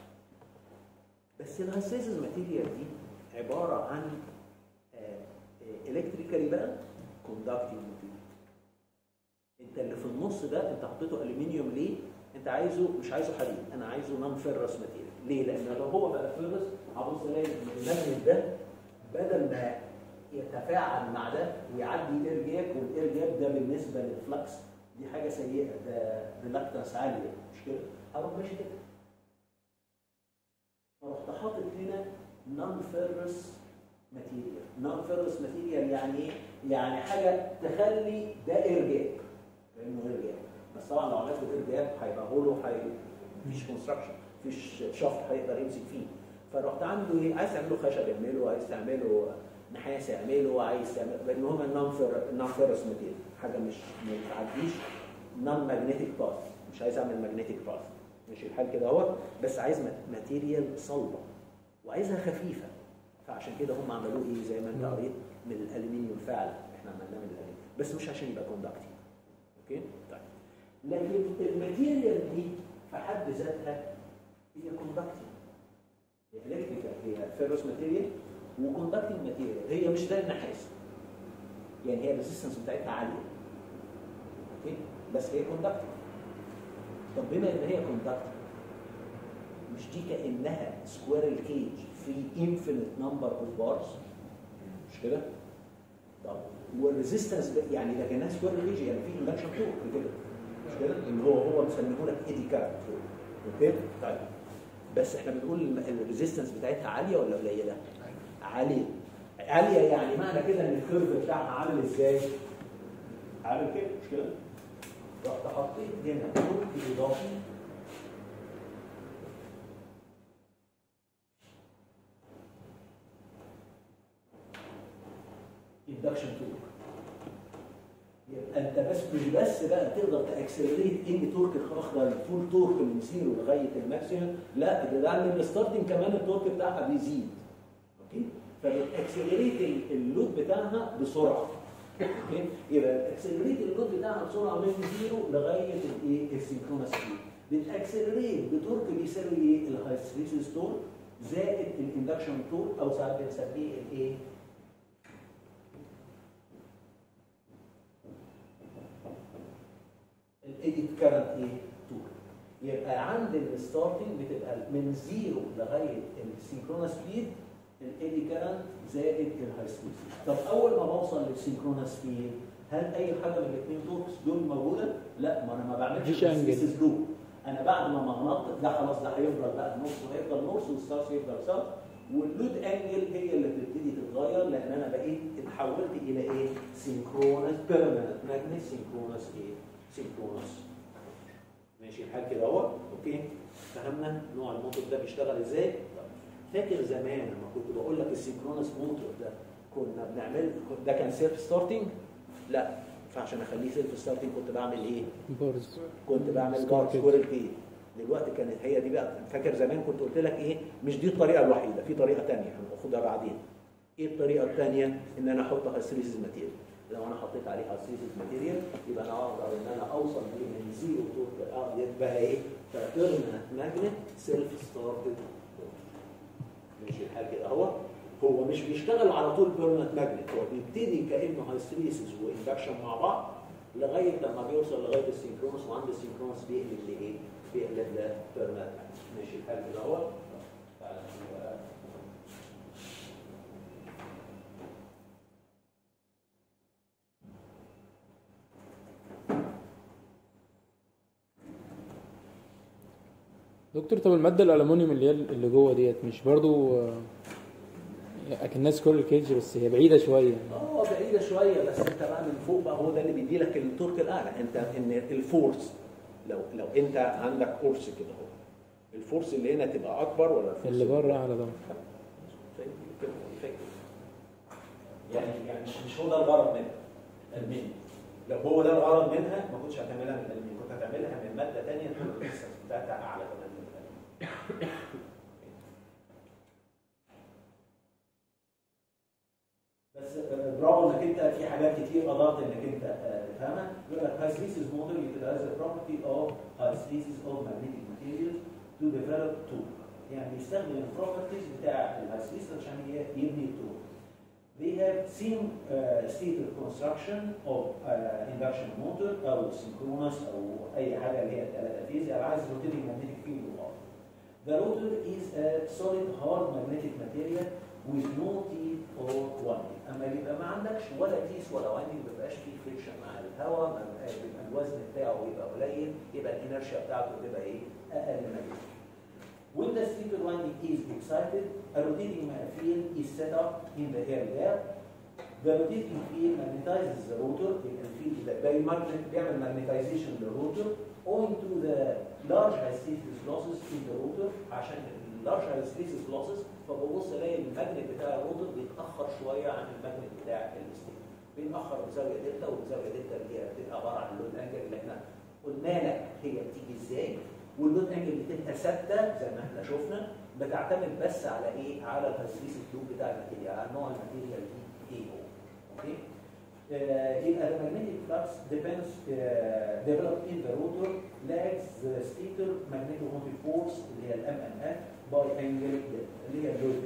بس الهاي سبيسز ماتيريال دي عباره عن الكتريكالي بقى كوندكتنج ماتيريال انت اللي في النص ده انت حطيته الومنيوم ليه؟ انت عايزه مش عايزه حديد انا عايزه نون فيرس ماتيريال ليه؟ لان لو هو بقى فيرس هبص الاقي ان الماجنت ده بدل ما يتفاعل مع ده ويعدي اير جاب والاير جاب ده بالنسبه للفلكس دي حاجه سيئه ده ريلاكتنس عاليه مش كده؟ هروح ماشي كده فرحت حاطط هنا نون فيرس ماتيريال نون فيرس ماتيريال يعني ايه؟ يعني حاجه تخلي ده ارجاء كانه ارجاء بس طبعا لو عملت ارجاء هيبقى هولو هي مفيش كونستراكشن مفيش شفط هيقدر يمسك فيه فرحت عامله ايه؟ عايز تعمله خشب اعمله عايز تعمله نحاس اعمله عايز تعمل لان هم النون فيرس ماتيريال حاجه مش ما بتعديش نون ماجنتيك باث مش عايز اعمل ماجنتيك باث ماشي الحال كده اهو بس عايز ماتيريال صلبه وعايزها خفيفه فعشان كده هم عملوه ايه زي ما انت قريت من الالومنيوم فعلا احنا عملناه من الالومنيوم بس مش عشان يبقى كوندكتيف اوكي طيب لكن الماتيريال دي في حد ذاتها هي كوندكتيف هي الكتريكال هي فيروس ماتيريال وكوندكتنج ماتيريال هي مش زي النحاس يعني هي الريزيستنس بتاعتها عاليه اوكي بس هي كوندكتنج طب بما ان هي كوندكتنج مش دي كانها سكويرل كيج في انفينيت نمبر اوف بارز مش كده؟ طب والريزيستنس يعني ده كانها سكويرل كيج يعني في اندكشن تورك كده مش كده؟ اللي هو هو مسميه لك ايدي كارت اوكي؟ طيب بس احنا بنقول الريزيستنس بتاعتها عاليه ولا قليله؟ عاليه عاليه يعني معنى كده ان الكيرف بتاعها عامل ازاي؟ عامل كده مش كده؟ رحت حطيت هنا تورك اضافي اندكشن تورك يبقى انت بس مش بس بقى تقدر تاكسلريت ان تورك اخضر الفول تورك من زيرو لغايه الماكسيمم لا ده ده من الستارتنج كمان التورك بتاعها بيزيد اوكي فبتاكسلريت اللود بتاعها بسرعه اوكي يبقى بتاكسلريت اللود بتاعها بسرعه من زيرو لغايه الايه السينكرونس سبيد بتاكسلريت بتورك بيساوي ايه الهايستريسيس تورك زائد الاندكشن تورك او ساعات بنسميه الايه الايديت كارنت ايه تور يبقى عند الستارتنج بتبقى من زيرو لغايه السينكرونس سبيد الايدي كارنت زائد الهاي سبيد طب اول ما بوصل للسينكرونس سبيد هل اي حاجه من الاثنين توركس دول موجوده؟ لا ما انا ما بعملش مفيش أنجل. سيسز لوب انا بعد ما مغناطق ده خلاص ده هيفضل بقى نص وهيفضل نص والستارس يفضل سب واللود انجل هي اللي بتبتدي تتغير لان انا بقيت اتحولت الى ايه؟ سينكرونس بيرمننت ماجنت سينكرونس ايه؟ سينكرونس ماشي الحال كده اهو اوكي فهمنا نوع الموتور ده بيشتغل ازاي طب فاكر زمان لما كنت بقول لك السينكرونس موتور ده كنا بنعمل ده كان سيلف ستارتنج لا فعشان اخليه سيلف ستارتنج كنت بعمل ايه بارز كنت بعمل سكوير بار كيج. سكويرل كيج دلوقتي كانت هي دي بقى فاكر زمان كنت قلت لك ايه مش دي الطريقه الوحيده في طريقه ثانيه هناخدها بعدين ايه الطريقه الثانيه ان انا احط هايستريسيس ماتيريال لو انا حطيت عليه هايستريسيس ماتيريال يبقى انا اقدر ان انا اوصل بيه من زيرو تو اه يبقى ايه فبيرمننت ماجنت سيلف ستارتد ماشي الحال كده اهو هو مش بيشتغل على طول بيرمننت ماجنت هو بيبتدي كانه هايستريسيس واندكشن مع بعض لغايه لما بيوصل لغايه السينكرونس وعند السينكرونس بيقلب لايه؟ بيقلب لبيرمننت ماشي الحال كده اهو تعالى نشوف بقى. دكتور طب المادة الألمونيوم اللي هي اللي جوه ديت مش برضو آه، أكنها سكور كيج بس هي بعيدة شوية اه بعيده شويه بس انت بقى من فوق بقى هو ده اللي بيدي لك التورك الاعلى انت ان الفورس لو لو انت عندك قرص كده اهو الفورس اللي هنا تبقى اكبر ولا الفورس اللي بره أعلى طبعا فاهم كده فاكر يعني يعني مش مش هو ده الغرض منها المين لو هو ده الغرض منها ما كنتش هتعملها من المين كنت هتعملها من ماده ثانيه تكون الريزستنس بتاعتها اعلى كمان من الألمنيوم. بس آه، برافو انك انت في حاجات كتير قدرت انك انت آه، تفهمها يقول لك هايستيسيس موديل utilize the property of hysteresis of magnetic materials to develop torque يعني بيستخدم البروبرتيز بتاع الهايستيسيس عشان ي- يبني التورك They have same uh, stated construction of uh, induction motor أو synchronous أو أي حاجة اللي هي الثلاثة فيز يعني عايز rotating magnetic field وخلاص. The rotor is a solid hard magnetic material with no teeth or winding. أما يبقى ما عندكش ولا تيس ولا winding ما بيبقاش فيه فريكشن مع الهواء ما بيبقى بيبقى الوزن بتاعه يبقى قليل يبقى الانرشيا بتاعته تبقى ايه؟ أقل ما يمكن. When the sleeper winding is excited, a rotating field is set up in the air there. The rotating field magnetizes the rotor, يبقى الفيلد ده بيمagnet- بيعمل magnetization للروتر owing to the large hysteresis losses in the rotor عشان اللارج hysteresis losses فببص الاقي الماجنت بتاع الروتر بيتاخر شويه عن الماجنت بتاع الستيك بيتاخر بزاويه دلتا والزاويه دلتا اللي هي بتبقى عباره عن اللود انجل اللي احنا قلنا لك هي بتيجي ازاي واللود انجل بتبقى ثابته زي ما احنا شفنا بتعتمد بس على ايه؟ على الهيستريس تيوب بتاع الماتيريال على نوع الماتيريال دي ايه هو اوكي؟ Uh, يبقى the magnetic flux depends uh, developed in the rotor lags the stator magnetomotive force اللي هي الام ام اف by angle delta اللي هي اللود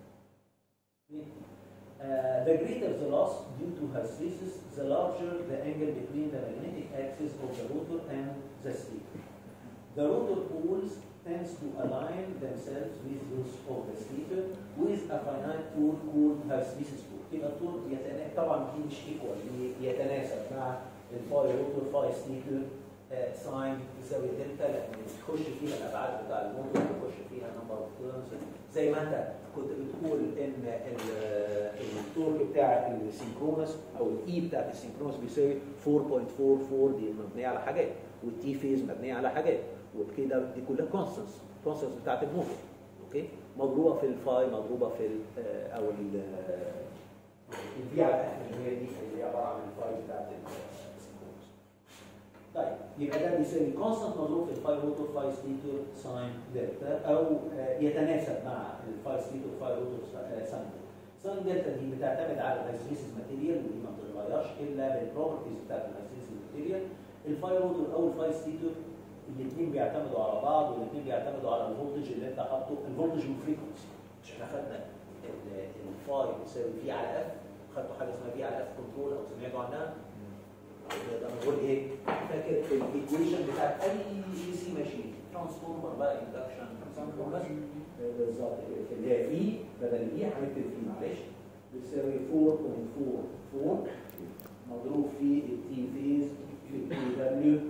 Uh, the greater the loss due to hysteresis, the larger the angle between the magnetic axis of the rotor and the stator. The rotor poles tends to align themselves with those of the stator with a finite pole called hysteresis pole. يبقى الطول يتنا... طبعا دي مش ايكوال يتناسب مع الفاي روتور فاي ستيتر ساين تساوي دلتا لان تخش فيها الابعاد بتاع الموتور تخش فيها نمبر اوف تيرنز زي ما انت كنت بتقول ان ال- التورك بتاع السينكرونس او الاي بتاعت السينكرونس بيساوي 4.44 دي مبنيه على حاجات والتي فيز مبنيه على حاجات وكده دي كلها كونستنس كونستنس بتاعت الموتور اوكي مضروبه في الفاي مضروبه في ال او ال الفي على الاخر اللي هي دي اللي هي عباره عن الفاي بتاعت السينكرونس طيب يبقى ده بيساوي كونستنت مضروب في الفاي روتور فاي ستيتور ساين دلتا او آه، يتناسب مع الفاي ستيتور فاي روتور ساين دلتا ساين دلتا دي بتعتمد على الهيستريسيس ماتيريال ودي ما بتتغيرش الا بالبروبرتيز بتاعت الهيستريسيس ماتيريال الفاي روتور او الفاي ستيتور الاثنين بيعتمدوا على بعض والاثنين بيعتمدوا على الفولتج اللي انت حاطه الفولتج والفريكونسي مش احنا خدنا ال- الفاي بيساوي في على اف خدتوا حاجه اسمها في على اف كنترول او سمعتوا عنها نقدر نقول ايه فاكر الايكويشن بتاعت اي اي سي ماشين ترانسفورمر بقى اندكشن بس بالظبط كده. اللي هي في بدل اي هنكتب في معلش بتساوي 4.44 مضروب في التي فيز في التي دبليو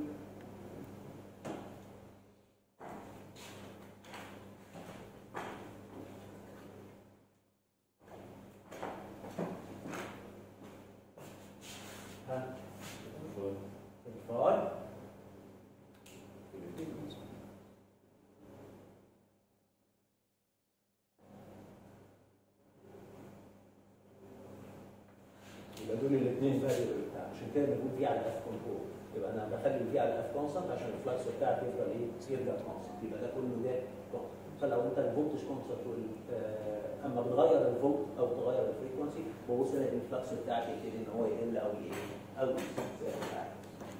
ها الفار يبقى دول الاثنين فاريبل بتاع عشان كده بنقول في على اف كنترول يبقى انا بخلي في على اف كونستنت عشان الفلكس بتاعك يفضل ايه يرجع كونستنت يبقى ده كله ده constant. فلو انت الفولتج كونستنت آه اما بتغير الفولت او تغير الفريكونسي ببص الاقي الفلكس بتاعك يبتدي ان هو يقل او يقل او يزيد زي ما انت عايز.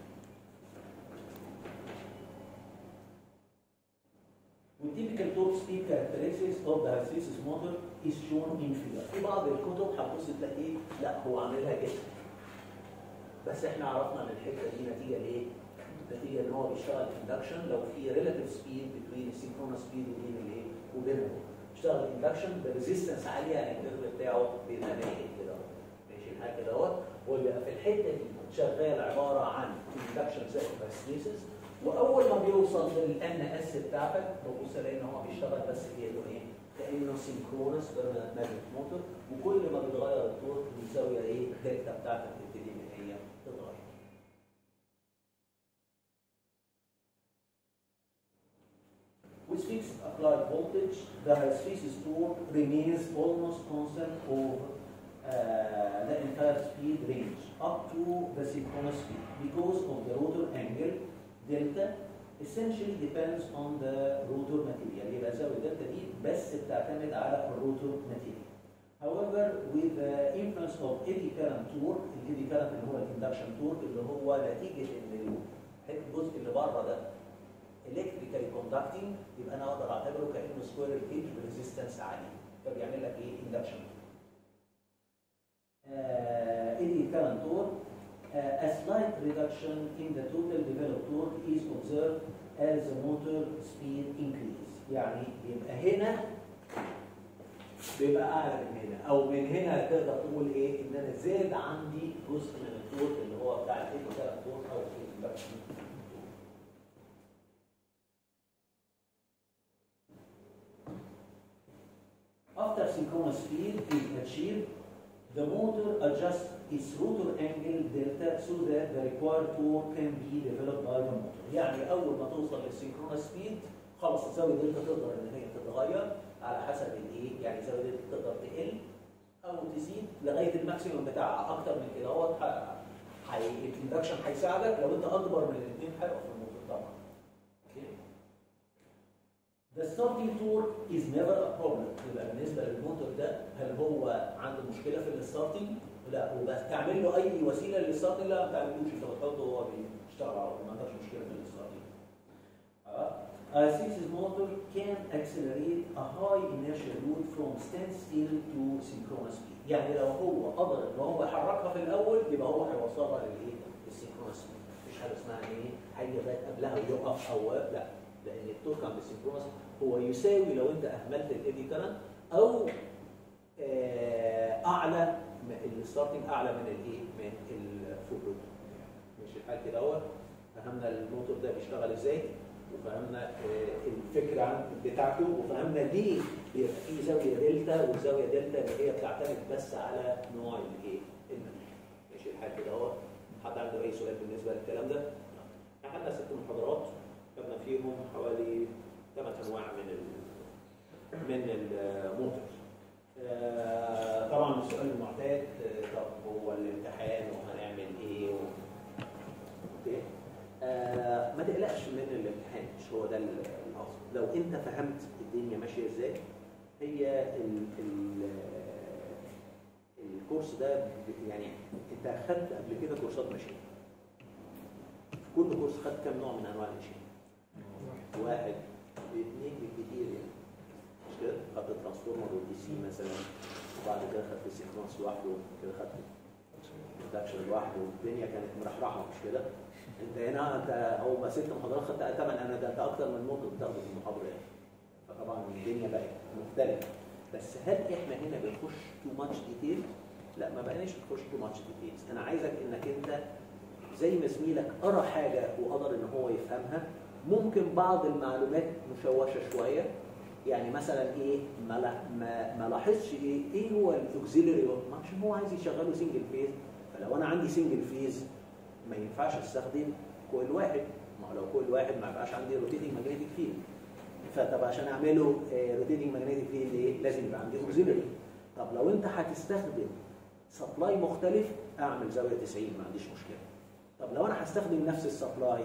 With typical top speed characteristics of the hysteresis motor is shown in figure. في بعض الكتب هتبص تلاقي ايه؟ لا هو عاملها كده. بس احنا عرفنا من الحته دي نتيجه لايه؟ نتيجه ان هو بيشتغل اندكشن لو في relative speed between السينكرونس speed وبين الايه؟ وبينهم. بيشتغل اندكشن بريزيستنس عاليه يعني الكيرف بتاعه بيبقى ناحيه كده اهو. ماشي الحال كده اهوت ويبقى في الحته دي شغال عباره عن اندكشن زي hysteresis واول ما بيوصل للان اس بتاعتك ببص الاقي ان هو بيشتغل بس كانه ايه؟ كانه سينكرونس بيرمننت ماجنت موتور وكل ما بيتغير التورك الزاويه ايه؟ الدلتا بتاعتك تبتدي ان هي تتغير. With fixed applied voltage, the hysteresis torque remains almost constant over uh, the entire speed range up to the synchronous speed because of the rotor angle delta essentially depends on the rotor material يبقى زاوية دلتا دي بس بتعتمد على الروتور material. However, with the influence of eddy current torque, الإيدي current اللي هو الاندكشن torque اللي هو نتيجة إن الحته الجزء اللي بره ده electrically conducting يبقى أنا أقدر أعتبره كأنه سكوير كيج بريزيستنس عالي فبيعمل لك إيه؟ اندكشن. eddy current torque uh, a slight reduction in the total developed torque is observed as the motor speed increase يعني يبقى هنا بيبقى اعلى من هنا او من هنا تقدر تقول ايه ان انا زاد عندي جزء من التورك اللي هو بتاع الايكو تورك او الاندكشن synchronous speed is achieved, the motor adjusts its rotor angle delta so that the required torque can be developed by the motor. يعني أول ما توصل للسynchronous speed خلاص الزاوية دلتا تقدر إن هي تتغير على حسب الإيه؟ يعني الزاوية دلتا تقدر تقل أو تزيد لغاية الماكسيموم بتاعها أكتر من كده هو الاندكشن هيساعدك لو أنت أكبر من الاثنين هيقف الموتور طبعا. Okay. The starting torque is never a problem يبقى بالنسبه للموتور ده هل هو عنده مشكله في الستارتنج؟ لا وبس تعمل له اي وسيله للستارتنج لا ما تعملوش انت بتحطه وهو بيشتغل على طول ما عندكش مشكله في الستارتنج. اه A six motor can accelerate a high inertial load from standstill to synchronous speed. يعني لو هو قدر ان هو يحركها في الاول يبقى هو هيوصلها للايه؟ للسynchronous speed. مفيش حاجه اسمها ايه؟ هيجي لغايه قبلها ويقف او لا لان التورك عند السynchronous هو يساوي لو انت اهملت الايدي كرنت او آه، اعلى م- الستارتنج اعلى من الايه؟ من الفول لود. مش الحال كده اهو فهمنا الموتور ده بيشتغل ازاي وفهمنا آه، الفكره عن بتاعته وفهمنا ليه بيبقى في زاويه دلتا والزاويه دلتا اللي هي بتعتمد بس على نوع الايه؟ المنهج. ماشي الحال كده اهو حد عنده اي سؤال بالنسبه للكلام ده؟ احنا خدنا ست محاضرات خدنا فيهم حوالي ثمان انواع من ال من الموتور آه، طبعا السؤال المعتاد آه، طب هو الامتحان وهنعمل ايه و... اوكي آه، ما تقلقش من الامتحان مش هو ده ال- الاصل لو انت فهمت الدنيا ماشيه ازاي هي ال ال الكورس ده ب- يعني انت خدت قبل كده كورسات ماشيه في كل كورس خدت كام نوع من انواع الماشيه واحد اثنين بالكتير يعني مش كده خدت ترانسفورمر والدي سي مثلا وبعد كده خدت السيكونس لوحده كده خدت الدكشن لوحده والدنيا كانت مرحرحه مش كده انت هنا انت اول ما ست محاضرات خدت ثمان انا ده انت اكتر من نقطه بتاخده في المحاضره يعني فطبعا الدنيا بقت مختلفه بس هل احنا هنا بنخش تو ماتش ديتيل؟ لا ما بقيناش بنخش تو ماتش ديتيلز انا عايزك انك انت زي ما زميلك قرا حاجه وقدر ان هو يفهمها ممكن بعض المعلومات مشوشه شويه يعني مثلا ايه ما لا- ما, ما لاحظش ايه ايه هو الاوكسيلري ما عشان هو عايز يشغله سنجل فيز فلو انا عندي سنجل فيز ما ينفعش استخدم كويل واحد ما هو لو كويل واحد ما يبقاش عندي روتيتنج ماجنتيك فيلد فطب عشان اعمله روتيتنج ماجنتيك فيلد ايه لازم يبقى عندي اوكسيلري طب لو انت هتستخدم سبلاي مختلف اعمل زاويه 90 ما عنديش مشكله طب لو انا هستخدم نفس السبلاي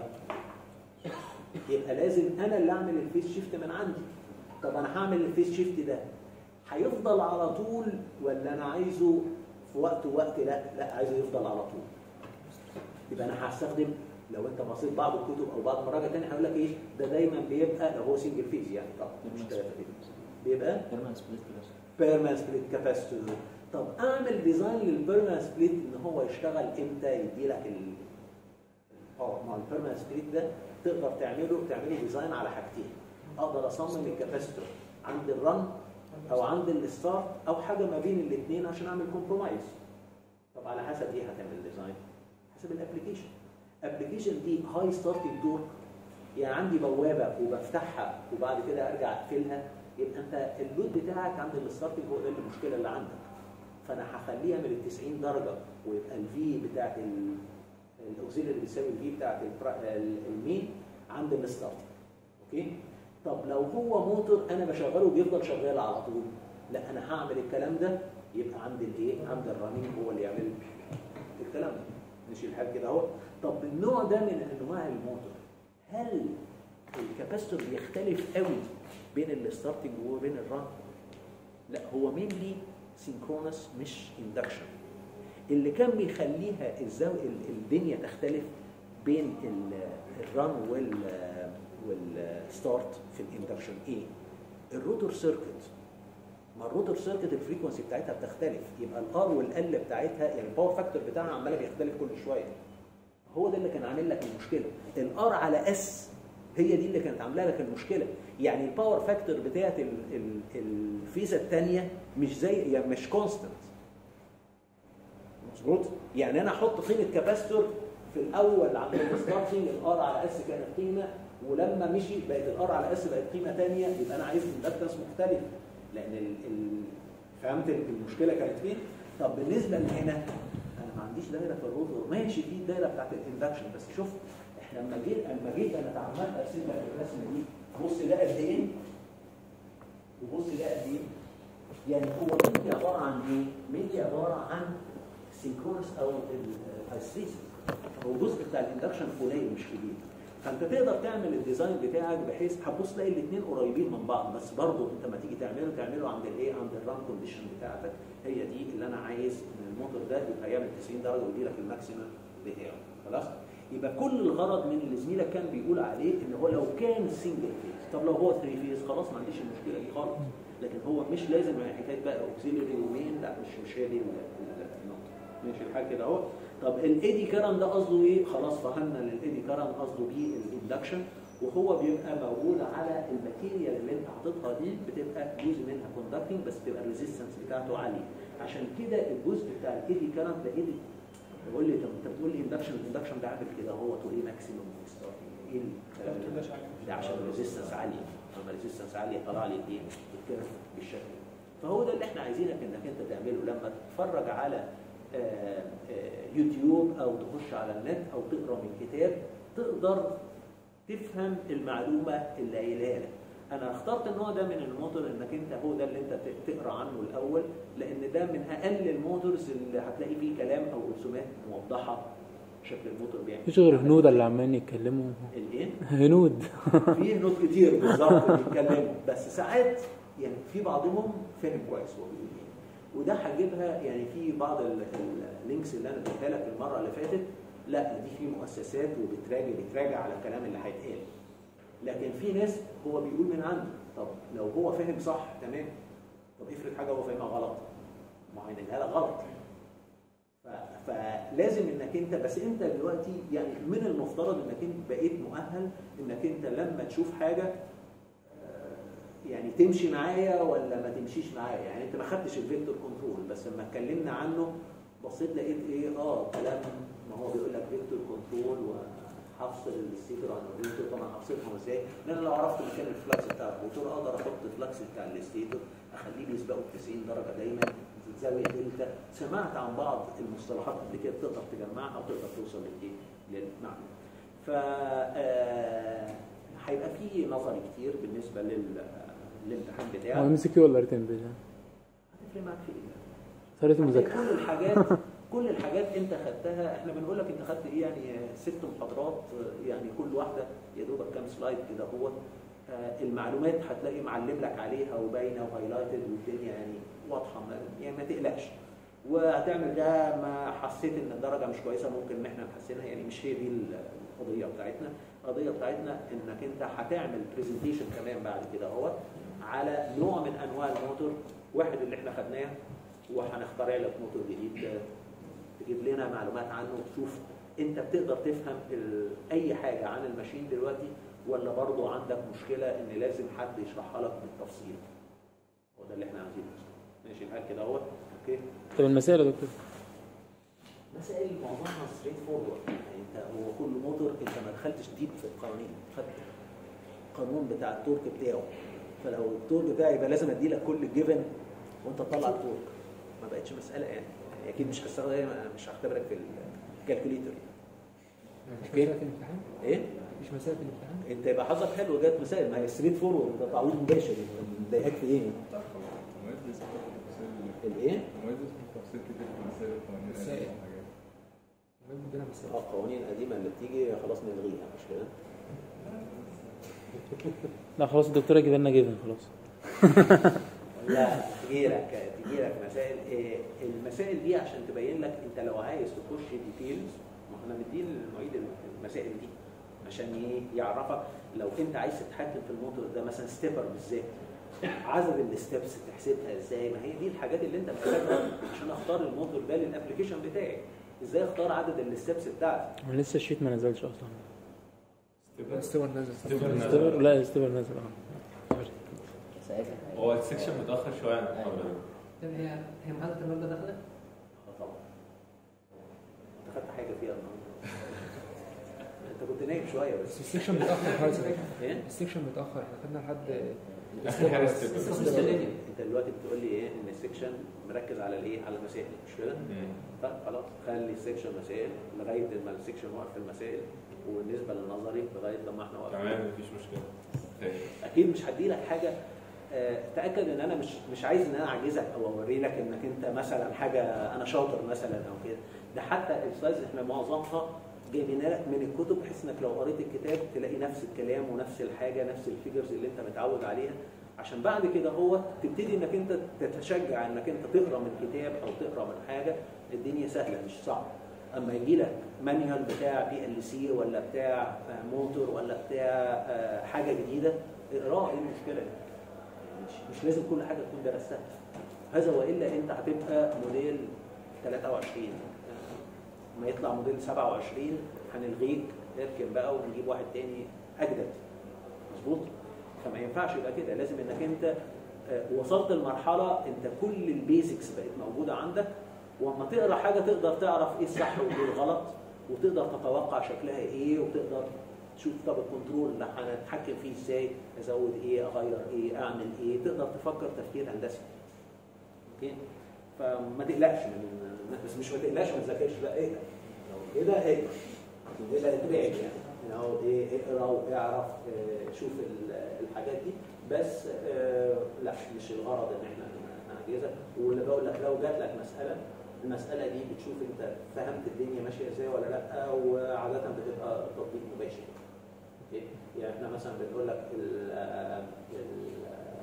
يبقى لازم انا اللي اعمل الفيس شيفت من عندي طب انا هعمل الفيس شيفت ده هيفضل على طول ولا انا عايزه في وقت ووقت لا لا عايزه يفضل على طول يبقى انا هستخدم لو انت بصيت بعض الكتب او بعض المراجع تاني هيقول لك ايه ده دايما بيبقى لو هو سنجل فيز يعني طبعا مش ثلاثه فيز بيبقى بيرمنت سبليت كلاس بيرمان سبليت كاباسيتور طب اعمل ديزاين للبيرمان سبليت ان هو يشتغل امتى يدي لك ال الباور مع البيرمان سبليت ده تقدر تعمله تعمله ديزاين على حاجتين اقدر اصمم الكاباسيتور عند الرن او عند الستارت او حاجه ما بين الاثنين عشان اعمل كومبرومايز طب على حسب ايه هتعمل ديزاين حسب الابلكيشن ابلكيشن دي هاي ستارتنج دور يعني عندي بوابه وبفتحها وبعد كده ارجع اقفلها يبقى انت اللود بتاعك عند الستارتنج هو ده المشكله اللي عندك فانا هخليها من ال 90 درجه ويبقى الفي بتاعت الاوكسيلري بيساوي الفي بتاعت البرا- ال- المين عند الستارتنج اوكي طب لو هو موتور انا بشغله بيفضل شغال على طول لا انا هعمل الكلام ده يبقى عند الايه عند الرنين هو اللي يعمل الكلام ده ماشي الحال كده اهو طب النوع ده من انواع الموتور هل الكاباستور بيختلف قوي بين الستارتنج وبين الرن لا هو مينلي سينكرونس مش اندكشن اللي كان بيخليها الزاويه ال- الدنيا تختلف بين ال- الرن وال والستارت في الاندكشن ايه الروتور سيركت ما الروتور سيركت الفريكونسي بتاعتها بتختلف يبقى الار والال بتاعتها يعني الباور فاكتور بتاعها عماله بيختلف كل شويه هو ده اللي كان عامل لك المشكله الار على اس هي دي اللي كانت عامله لك المشكله يعني الباور فاكتور بتاعت ال- ال- الفيزا الثانيه مش زي يعني مش كونستنت مظبوط يعني انا احط قيمه كاباستور في الاول عند الستارتنج الار على اس كانت قيمه ولما مشي بقت الار على اس بقت قيمه ثانيه يبقى انا عايز اندكتنس مختلف لان ال ال فهمت المشكله كانت فين؟ طب بالنسبه لهنا انا ما عنديش دايره في الروتور ماشي في الدايره بتاعت الاندكشن بس شوف احنا لما جيت لما جيت انا اتعمدت ارسم لك الرسمه دي بص ده قد ايه وبص ده قد ايه يعني هو ميدي عباره عن ايه؟ ميدي عباره عن سينكرونس او الهايستريسيس هو الجزء بتاع الاندكشن قليل مش كبير فانت تقدر تعمل الديزاين بتاعك بحيث هتبص تلاقي الاثنين قريبين من بعض بس برضه انت لما تيجي تعمله تعمله عند الايه عند الران كونديشن بتاعتك هي دي اللي انا عايز ان الموتور ده يبقى يعمل 90 درجه ويدي لك الماكسيمم بتاعه خلاص يبقى كل الغرض من اللي زميلك كان بيقول عليه ان هو لو كان سنجل فيز طب لو هو 3 فيز خلاص ما عنديش المشكله دي خالص لكن هو مش لازم يعني حكايه بقى اوكسيلري ومين لا مش مش هي دي ال- ال- النقطه ماشي الحال كده اهو طب الايدي كارن ده قصده ايه خلاص فهمنا ان الايدي كارن قصده بيه الاندكشن وهو بيبقى موجود على الماتيريال اللي انت حاططها دي بتبقى جزء منها كوندكتنج بس بتبقى الريزيستنس بتاعته عاليه عشان كده الجزء بتاع الايدي كارنت ده ايدي بقول لي طب انت بتقول لي اندكشن الاندكشن ده عامل كده هو تقول ايه ماكسيموم ايه الكلام ما ده؟ تقولش عليه. ده عشان الريزيستنس عاليه لما الريزيستنس عاليه طلع لي الايه الكيرف بالشكل ده. فهو ده اللي احنا عايزينك انك انت تعمله لما تتفرج على آه، آه، يوتيوب او تخش على النت او تقرا من كتاب تقدر تفهم المعلومه اللي قايلها لك انا اخترت النوع ده من الموتور انك انت هو ده اللي انت ت- تقرا عنه الاول لان ده من اقل الموتورز اللي هتلاقي فيه كلام او رسومات موضحه شكل الموتور بيعمل مفيش غير هنود اللي عمالين يتكلموا الايه هنود في هنود كتير بالظبط بيتكلموا بس ساعات يعني في بعضهم فاهم كويس هو بيقول ايه وده هجيبها يعني في بعض ال- ال- اللينكس اللي انا اديتها لك المره اللي فاتت لا دي في مؤسسات وبتراجع بتراجع على الكلام اللي هيتقال لكن في ناس هو بيقول من عنده طب لو هو فاهم صح تمام طب افرض حاجه هو فاهمها غلط ما هو هينقلها لك غلط ف- فلازم انك انت بس انت دلوقتي يعني من المفترض انك انت بقيت مؤهل انك انت لما تشوف حاجه آه، يعني تمشي معايا ولا ما تمشيش معايا يعني انت ما خدتش الفيكتور كنترول بس لما اتكلمنا عنه بصيت لقيت ايه اه كلام ما هو بيقول لك فيكتور كنترول وهفصل الستيتور عن الروتور طبعا هفصلهم ازاي؟ لان أنا لو عرفت مكان الفلكس بتاع الروتور اقدر احط الفلكس بتاع الستيتور اخليه بيسبقه ب 90 درجه دايما زاويه دلتا سمعت عن بعض المصطلحات قبل كده تقدر تجمعها وتقدر توصل للايه؟ للمعنى. ف آه، هيبقى في نظري كتير بالنسبه لل للامتحان هو بتاعك ام سي كيو ولا ريتن بيج هتفرق معاك في ايه؟ طريقه المذاكره كل الحاجات كل الحاجات انت خدتها احنا بنقول لك انت خدت ايه يعني ست محاضرات يعني كل واحده يا دوبك كام سلايد كده هو آه، المعلومات هتلاقي معلم لك عليها وباينه وهايلايتد والدنيا يعني واضحه ما- يعني ما تقلقش وهتعمل ده ما حسيت ان الدرجه مش كويسه ممكن ان احنا نحسنها يعني مش هي دي القضيه بتاعتنا القضيه بتاعتنا انك انت هتعمل برزنتيشن كمان بعد كده اهو على نوع من انواع الموتور واحد اللي احنا خدناه وهنخترع لك موتور جديد آه، تجيب لنا معلومات عنه وتشوف انت بتقدر تفهم ال- اي حاجه عن الماشين دلوقتي ولا برضو عندك مشكله ان لازم حد يشرحها لك بالتفصيل هو ده اللي احنا عايزينه ماشي الحال كده اهوت اوكي طب المسائل يا دكتور مسائل معظمها ستريت فورورد يعني انت هو كل موتور انت ما دخلتش ديب في القوانين خدت القانون بتاع التورك بتاعه فلو التورك بتاعي يبقى لازم ادي لك كل الجيفن وانت تطلع التورك ما بقتش مساله يعني يعني اكيد مش هستخدم مش هختبرك في الكالكوليتر مش أوكي. مسألة الامتحان ايه مش مسألة الامتحان انت يبقى حظك حلو جت مسائل ما هي ستريت فورورد ده تعويض مباشر انت مضايقك في ايه؟ الايه؟ مسائل. المهم عندنا مسائل اه القوانين القديمه اللي بتيجي خلاص نلغيها مش كده؟ لا خلاص الدكتوره جايبه لنا جيفن خلاص لا تجي لك تجي لك مسائل إيه المسائل دي عشان تبين لك انت لو عايز تخش ديتيلز ما احنا مدين للمعيد المسائل دي عشان ايه يعرفك لو انت عايز تتحكم في الموتور ده مثلا ستيبر بالذات عدد الستبس تحسبها ازاي ما هي دي الحاجات اللي انت محتاجها عشان اختار الموتور ده للابلكيشن بتاعي ازاي اختار عدد الستبس بتاعتي أنا لسه الشيت ما نزلش اصلا استوى نزل ستيبر لا ستيبر نزل اه ساعتها هو السكشن متأخر شوية عن المحاضرة طب هي هي محاضرة النهارده داخلة؟ اه طبعا انت خدت حاجه فيها النهارده انت انت كنت نايم شويه بس بس السكشن متاخر خالص ايه السكشن متاخر احنا خدنا لحد اخر حاجه بس ستيب انت انت دلوقتي بتقول لي ايه ان السكشن مركز على الايه على المسائل مش كده طيب خلاص خلي السكشن مسائل لغايه ما السكشن واقف في المسائل وبالنسبه للنظري لغايه لما احنا واقفين تمام مفيش مشكله طيب. اكيد مش هدي لك حاجه آه، تاكد ان انا مش مش عايز ان انا اعجزك او اوري لك انك انت مثلا حاجه انا شاطر مثلا او كده ده حتى السلايدز احنا معظمها جايبينها لك من الكتب بحيث انك لو قريت الكتاب تلاقي نفس الكلام ونفس الحاجه نفس الفيجرز اللي انت متعود عليها عشان بعد كده هو تبتدي انك انت تتشجع انك انت تقرا من كتاب او تقرا من حاجه الدنيا سهله مش صعبه اما يجي لك مانيوال بتاع بي ال سي ولا بتاع آه، موتور ولا بتاع آه، حاجه جديده اقراه ايه المشكله مش, مش لازم كل حاجه تكون درستها هذا والا انت هتبقى موديل 23 ما يطلع موديل 27 هنلغيك اركن بقى ونجيب واحد تاني اجدد مظبوط فما ينفعش يبقى كده لازم انك انت آه، وصلت لمرحله انت كل البيزكس بقت موجوده عندك واما تقرا حاجه تقدر تعرف ايه الصح وايه الغلط وتقدر تتوقع شكلها ايه وتقدر تشوف طب الكنترول اللي هنتحكم فيه ازاي ازود ايه اغير ايه اعمل ايه تقدر تفكر تفكير هندسي اوكي فما تقلقش من بس مش ما تقلقش ما تذاكرش لا اقرا لو كده اقرا كده ابعد يعني يعني هو ايه اقرا واعرف آه، شوف ال- الحاجات دي بس آه، لا مش الغرض ان احنا نعجزك واللي بقول لك لو جات لك مساله المساله دي بتشوف انت فهمت الدنيا ماشيه ازاي ولا لا وعاده بتبقى تطبيق مباشر اوكي يعني احنا مثلا بنقول لك ال ال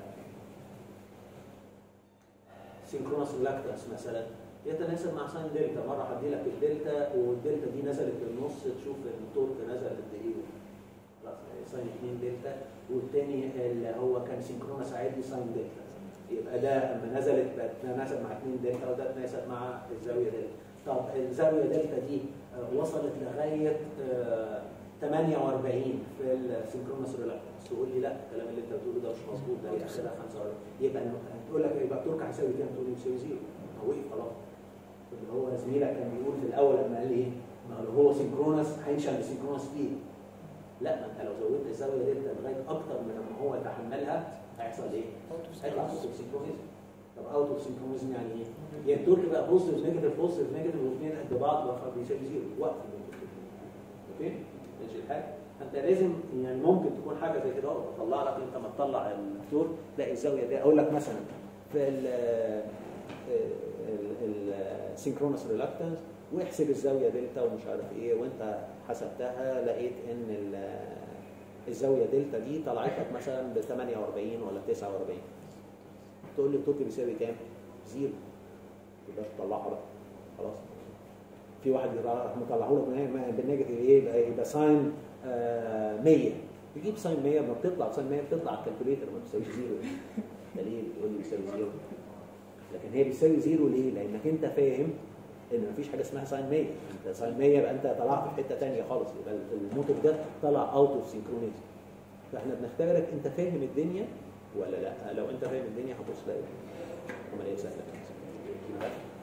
سينكرونس ريلاكتنس مثلا يتناسب مع ساين دلتا مره هدي لك الدلتا والدلتا دي نزلت للنص تشوف التورك نزل قد ايه خلاص ساين 2 دلتا والتاني اللي هو كان سينكرونس عادي ساين دلتا يبقى ده اما نزلت بقت تناسب مع 2 دلتا وده تناسب مع الزاويه دلتا طب الزاويه دلتا دي آه، وصلت لغايه آه، 48 في السينكرونس ريلاكتنس تقول لي لا الكلام اللي انت بتقوله ده مش مظبوط ده هي اخرها 45 يبقى تقول لك يبقى التورك هيساوي كام؟ تقول لي يساوي زيرو هو وقف خلاص اللي هو زميلك كان بيقول في الاول لما قال لي ايه؟ ما هو لو هو سينكرونس هيمشي عند سينكرونس سبيد لا ما انت لو زودت الزاويه دلتا لغايه اكتر من لما هو يتحملها هيحصل ايه؟ هيطلع اوت اوف سينكرونيزم طب اوت اوف سينكرونيزم يعني ايه؟ يعني التورك بقى بوزيتيف نيجاتيف بوزيتيف نيجاتيف والاثنين قد بعض بقى بيساوي زيرو وقف اوكي؟ ماشي الحال فانت لازم يعني ممكن تكون حاجه زي كده اهو تطلع لك انت ما تطلع التور تلاقي الزاويه دي اقول لك مثلا في ال السينكرونس ريلاكتنس واحسب الزاويه دلتا ومش عارف ايه وانت حسبتها لقيت ان ال- الزاويه دلتا دي طلعت لك مثلا ب 48 ولا 49 تقول لي التورك بيساوي كام؟ زيرو يبقى تطلعها بقى خلاص في واحد يراح مطلعه لك من- بالنيجاتيف ايه يبقى, يبقى ساين آه 100 تجيب ساين 100 ما بتطلع ساين 100 بتطلع على الكالكوليتر ما بتساويش زيرو ده ليه بتقول لي بيساوي زيرو لكن هي بيساوي زيرو ليه؟ لانك انت فاهم ان مفيش حاجه اسمها ساين 100 انت ساين 100 يبقى انت طلعت في حته ثانيه خالص يبقى الموتور ده طلع اوت اوف سينكرونيزم فاحنا بنختبرك انت فاهم الدنيا ولا لا لو انت فاهم الدنيا هتبص تلاقي عمليه سهله